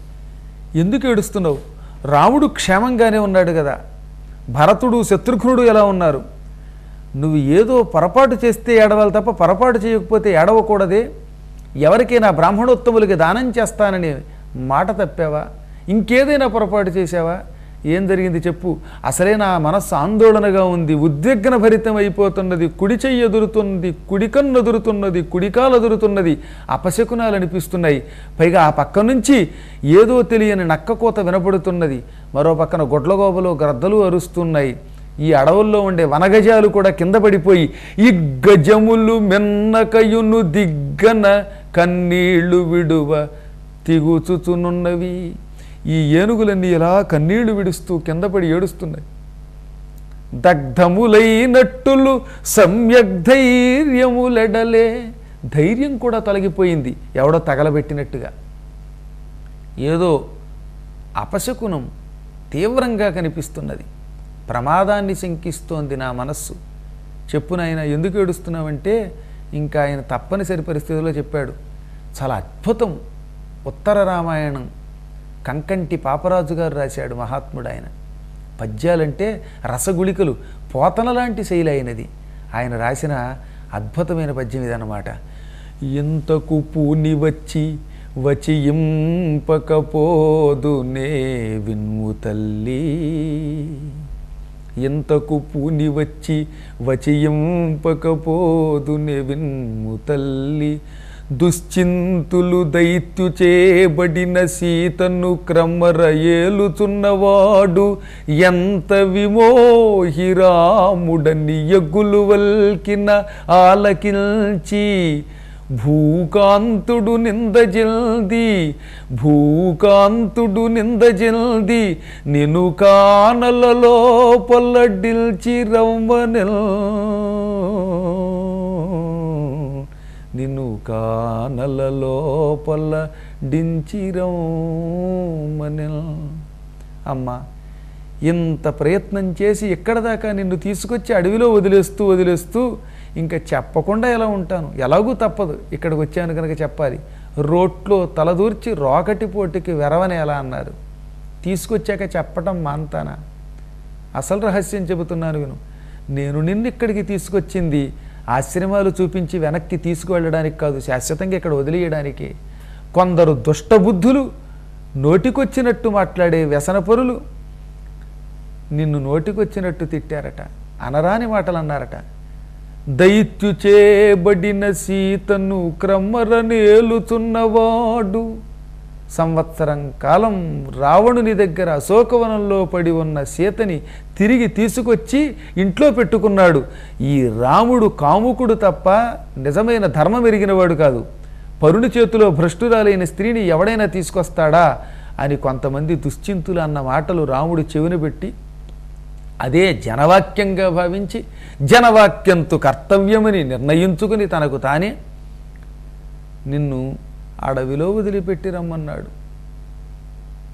ఎందుకు ఏడుస్తున్నావు రాముడు క్షేమంగానే ఉన్నాడు కదా భరతుడు శత్రుఘ్నుడు ఎలా ఉన్నారు నువ్వు ఏదో పొరపాటు చేస్తే ఏడవాలి తప్ప పొరపాటు చేయకపోతే ఏడవకూడదే ఎవరికైనా బ్రాహ్మణోత్తములకి దానం చేస్తానని మాట తప్పావా ఇంకేదైనా పొరపాటు చేశావా ఏం జరిగింది చెప్పు అసలే నా మనస్సు ఆందోళనగా ఉంది ఉద్విగ్న భరితం అయిపోతున్నది కుడి చెయ్యి ఎదురుతున్నది కుడికన్ను ఎదురుతున్నది కుడికాలు ఎదురుతున్నది అపశకునాలు అనిపిస్తున్నాయి పైగా ఆ పక్క నుంచి ఏదో తెలియని నక్కకోత వినపడుతున్నది మరో పక్కన గొడ్లగోబలు గ్రద్దలు అరుస్తున్నాయి ఈ అడవుల్లో ఉండే వనగజాలు కూడా కింద పడిపోయి ఈ గజములు మెన్నకయును దిగ్గన కన్నీళ్లు విడువ తిగుచుచునున్నవి ఈ ఏనుగులన్నీ ఇలా కన్నీళ్లు విడుస్తూ కింద పడి ఏడుస్తున్నాయి దగ్ధములైనట్టులు సమ్యక్ ధైర్యములెడలే ధైర్యం కూడా తొలగిపోయింది ఎవడో తగలబెట్టినట్టుగా ఏదో అపశకునం తీవ్రంగా కనిపిస్తున్నది ప్రమాదాన్ని శంకిస్తోంది నా మనస్సు చెప్పునైనా ఎందుకు ఏడుస్తున్నావంటే ఇంకా ఆయన తప్పనిసరి పరిస్థితిలో చెప్పాడు చాలా అద్భుతం ఉత్తర రామాయణం కంకంటి పాపరాజు గారు రాశాడు మహాత్ముడు ఆయన పద్యాలంటే రసగుళికలు పోతన లాంటి శైలి అయినది ఆయన రాసిన అద్భుతమైన పద్యం ఇదన్నమాట ఇంతకు పూని వచ్చి వచియింపకపోదునే విన్ము తల్లి ఇంతకు పూని వచ్చి వచియింపకపోదునే విన్ము తల్లి దుశ్చింతులు దైత్యు చేయబడిన సీతను క్రమర ఏలుచున్నవాడు ఎంత విమోహిరాముడని ఎగులు వల్కిన ఆలకిల్చి భూకాంతుడు నిందజల్ది భూకాంతుడు నిందజల్ది నిను కానలలో పొల్లడిల్చి రవ్వనెల్ నిన్ను కానల లోపల డించిరమనెల్ అమ్మా ఇంత ప్రయత్నం చేసి ఎక్కడ దాకా నిన్ను తీసుకొచ్చి అడవిలో వదిలేస్తూ వదిలేస్తూ ఇంకా చెప్పకుండా ఎలా ఉంటాను ఎలాగూ తప్పదు ఇక్కడికి వచ్చాను కనుక చెప్పాలి రోట్లో తలదూర్చి రోకటి పోటీకి వెరవని ఎలా అన్నారు తీసుకొచ్చాక చెప్పటం మాంతానా అసలు రహస్యం చెబుతున్నాను విను నేను నిన్ను ఇక్కడికి తీసుకొచ్చింది ఆశ్రమాలు చూపించి వెనక్కి తీసుకువెళ్ళడానికి కాదు శాశ్వతంగా ఇక్కడ వదిలేయడానికి కొందరు దుష్టబుద్ధులు నోటికొచ్చినట్టు మాట్లాడే వ్యసనపరులు నిన్ను నోటికొచ్చినట్టు తిట్టారట అనరాని మాటలు అన్నారట దైత్యు చేబడిన సీతను క్రమరనేలుచున్నవాడు సంవత్సరం కాలం రావణుని దగ్గర అశోకవనంలో పడి ఉన్న సీతని తిరిగి తీసుకొచ్చి ఇంట్లో పెట్టుకున్నాడు ఈ రాముడు కాముకుడు తప్ప నిజమైన ధర్మం ఎరిగినవాడు కాదు పరుని చేతిలో భ్రష్టురాలైన స్త్రీని ఎవడైనా తీసుకొస్తాడా అని కొంతమంది దుశ్చింతులు అన్న మాటలు రాముడు చెవిన పెట్టి అదే జనవాక్యంగా భావించి జనవాక్యంతో కర్తవ్యమని నిర్ణయించుకుని తనకు తానే నిన్ను అడవిలో వదిలిపెట్టి రమ్మన్నాడు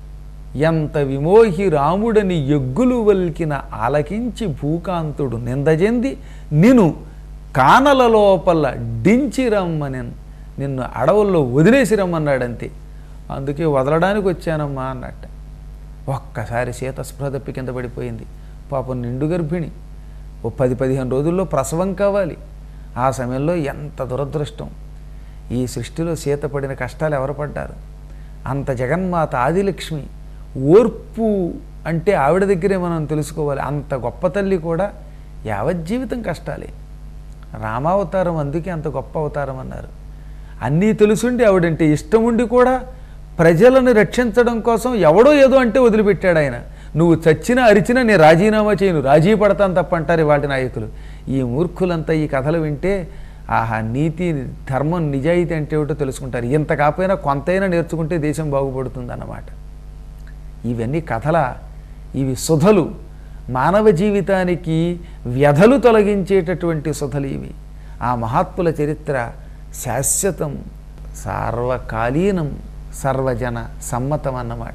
ఎంత విమోహి రాముడని ఎగ్గులు వల్కిన ఆలకించి భూకాంతుడు నిందజెంది నిన్ను కానల లోపల డించి రమ్మనెన్ నిన్ను అడవుల్లో వదిలేసి రమ్మన్నాడంతే అందుకే వదలడానికి వచ్చానమ్మా అన్నట్ట ఒక్కసారి సీత స్పృహ తప్పి కింద పడిపోయింది పాపం నిండు గర్భిణి ఓ పది పదిహేను రోజుల్లో ప్రసవం కావాలి ఆ సమయంలో ఎంత దురదృష్టం ఈ సృష్టిలో సీత పడిన కష్టాలు ఎవరు పడ్డారు అంత జగన్మాత ఆదిలక్ష్మి ఓర్పు అంటే ఆవిడ దగ్గరే మనం తెలుసుకోవాలి అంత గొప్ప తల్లి కూడా యావజ్జీవితం కష్టాలే రామావతారం అందుకే అంత గొప్ప అవతారం అన్నారు అన్నీ తెలుసుండి ఆవిడంటే ఇష్టం ఉండి కూడా ప్రజలను రక్షించడం కోసం ఎవడో ఏదో అంటే వదిలిపెట్టాడు ఆయన నువ్వు చచ్చినా అరిచినా నేను రాజీనామా చేయను రాజీ పడతాను తప్ప అంటారు వాటి నాయకులు ఈ మూర్ఖులంతా ఈ కథలు వింటే ఆహా నీతి ధర్మం నిజాయితీ అంటే ఏమిటో తెలుసుకుంటారు ఇంత కాకపోయినా కొంతైనా నేర్చుకుంటే దేశం బాగుపడుతుంది అన్నమాట ఇవన్నీ కథల ఇవి సుధలు మానవ జీవితానికి వ్యధలు తొలగించేటటువంటి సుధలు ఇవి ఆ మహాత్ముల చరిత్ర శాశ్వతం సార్వకాలీనం సర్వజన సమ్మతం అన్నమాట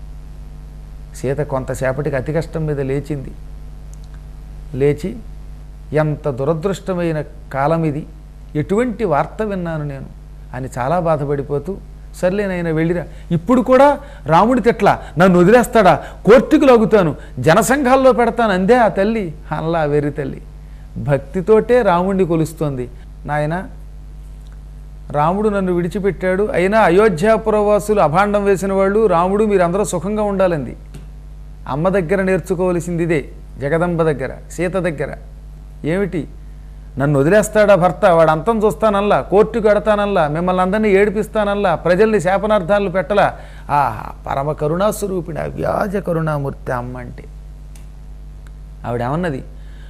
సీత కొంతసేపటికి అతి కష్టం మీద లేచింది లేచి ఎంత దురదృష్టమైన కాలం ఇది ఎటువంటి వార్త విన్నాను నేను అని చాలా బాధపడిపోతూ సర్లేనైనా వెళ్ళిరా ఇప్పుడు కూడా రాముడి తిట్ల నన్ను వదిలేస్తాడా కోర్టుకు లాగుతాను జనసంఘాల్లో పెడతాను అందే ఆ తల్లి అల్లా వెర్రి తల్లి భక్తితోటే రాముడిని కొలుస్తోంది నాయన రాముడు నన్ను విడిచిపెట్టాడు అయినా అయోధ్యాపురవాసులు అభాండం వేసిన వాళ్ళు రాముడు మీరందరూ సుఖంగా ఉండాలంది అమ్మ దగ్గర నేర్చుకోవలసింది ఇదే జగదంబ దగ్గర సీత దగ్గర ఏమిటి నన్ను వదిలేస్తాడా భర్త వాడు అంతం చూస్తానల్లా కోర్టుకు కడతానల్లా మిమ్మల్ని అందరినీ ఏడిపిస్తానల్లా ప్రజల్ని శాపనార్థాలు పెట్టలా ఆ పరమ కరుణాస్వరూపిణి వ్యాజ కరుణామూర్తి అమ్మ అంటే ఆవిడేమన్నది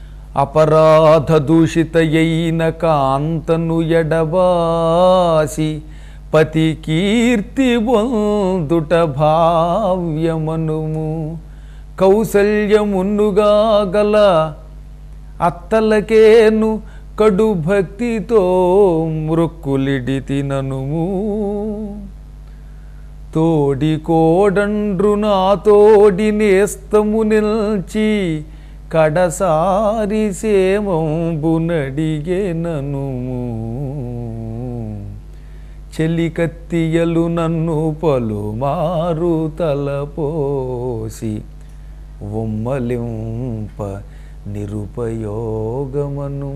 అపరాధ దూషితయైన కాంతను ఎడబాసి పతి కీర్తి బొందుట భావ్యమనుము కౌసల్యమున్నుగా గల అత్తలకేను కడు భక్తితో మృక్కులిడి తిననుము తోడి కోడండ్రు నా తోడి నేస్తము నిల్చి కడసారి సేమంబునడిగేనను చెలికత్తియలు నన్ను పలుమారు తలపోసి ఉమ్మలింప నిరుపయోగమను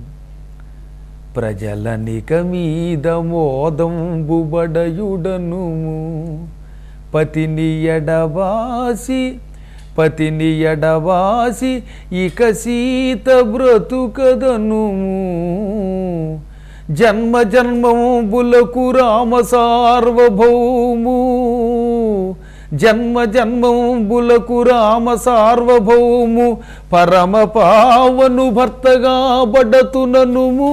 ప్రజలనిక మీద మోదంబుబడయుడను పతిని ఎడబాసి పతిని ఎడబాసి ఇక సీత బ్రతుకదను జన్మ జన్మంబులకు రామ సార్వభౌము జన్మ జన్మంబులకు రామ సార్వభౌము పరమ పావను భర్తగా బడతుననుము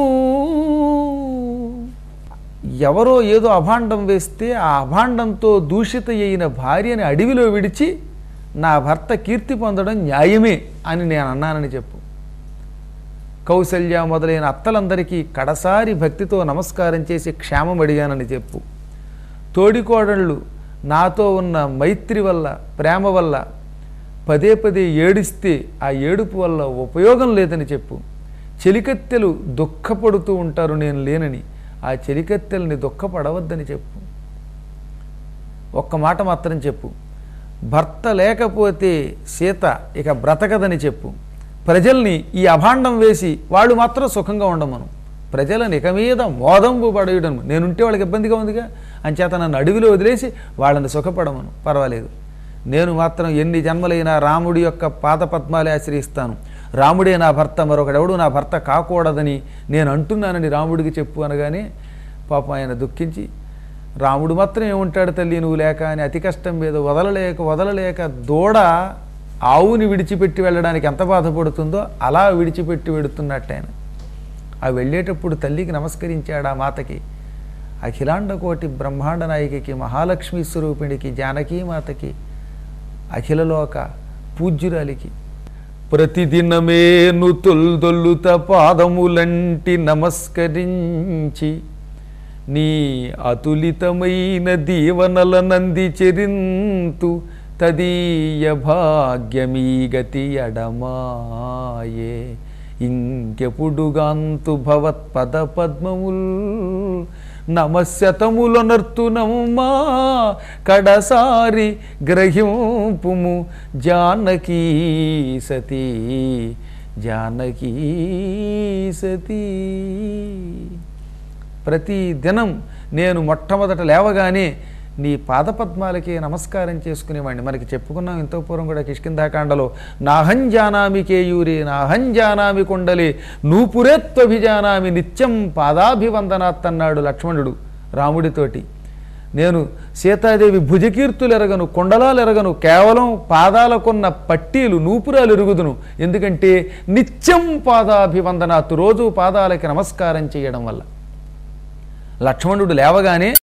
ఎవరో ఏదో అభాండం వేస్తే ఆ అభాండంతో దూషిత అయిన భార్యని అడవిలో విడిచి నా భర్త కీర్తి పొందడం న్యాయమే అని నేను అన్నానని చెప్పు కౌసల్య మొదలైన అత్తలందరికీ కడసారి భక్తితో నమస్కారం చేసి క్షేమం అడిగానని చెప్పు తోడికోడళ్ళు నాతో ఉన్న మైత్రి వల్ల ప్రేమ వల్ల పదే పదే ఏడిస్తే ఆ ఏడుపు వల్ల ఉపయోగం లేదని చెప్పు చెలికత్తెలు దుఃఖపడుతూ ఉంటారు నేను లేనని ఆ చెలికత్తెల్ని దుఃఖపడవద్దని చెప్పు ఒక్క మాట మాత్రం చెప్పు భర్త లేకపోతే సీత ఇక బ్రతకదని చెప్పు ప్రజల్ని ఈ అభాండం వేసి వాళ్ళు మాత్రం సుఖంగా ఉండమను ప్రజలను ఇక మీద మోదంబు పడేయడం నేనుంటే వాళ్ళకి ఇబ్బందిగా ఉందిగా అంచేత నన్ను అడవిలో వదిలేసి వాళ్ళని సుఖపడమను పర్వాలేదు నేను మాత్రం ఎన్ని జన్మలైనా రాముడి యొక్క పాద పద్మాలే ఆశ్రయిస్తాను రాముడే నా భర్త మరొకడెవడు నా భర్త కాకూడదని నేను అంటున్నానని రాముడికి చెప్పు అనగానే పాపం ఆయన దుఃఖించి రాముడు మాత్రం ఏముంటాడు తల్లి నువ్వు లేక అని అతి కష్టం మీద వదలలేక వదలలేక దూడ ఆవుని విడిచిపెట్టి వెళ్ళడానికి ఎంత బాధపడుతుందో అలా విడిచిపెట్టి వెడుతున్నట్టు ఆయన ఆ వెళ్ళేటప్పుడు తల్లికి నమస్కరించాడు ఆ మాతకి అఖిలాండ కోటి బ్రహ్మాండ నాయకికి మహాలక్ష్మి స్వరూపిణికి జానకీ మాతకి అఖిలలోక పూజ్యురాలికి ప్రతిదినమేను తొల్దొల్లుత పాదములంటి నమస్కరించి నీ అతులితమైన దీవనల నంది చెరింతు తదీయ భాగ్యమీ గతి ఎడమాయే ఇంకెపుడుగాంతు భవత్పద పద్మముల్ నమస్యతములనర్తునమ్మా కడసారి గ్రహింపుము జానకీ సతీ జానకీ సతీ ప్రతి దినం నేను మొట్టమొదట లేవగానే నీ పాదపద్మాలకి నమస్కారం చేసుకునేవాడిని మనకి చెప్పుకున్నాం ఇంతో పూర్వం కూడా కిష్కింధాకాండలో నాహం జానామి కేయూరి నాహం జానామి కుండలి నూపురేత్వభిజానామి నిత్యం పాదాభివందనాత్ అన్నాడు లక్ష్మణుడు రాముడితోటి నేను సీతాదేవి భుజకీర్తులు ఎరగను కుండలాలు ఎరగను కేవలం పాదాలకున్న పట్టీలు నూపురాలు ఎరుగుదును ఎందుకంటే నిత్యం పాదాభివందనాత్ రోజు పాదాలకి నమస్కారం చేయడం వల్ల లక్ష్మణుడు లేవగానే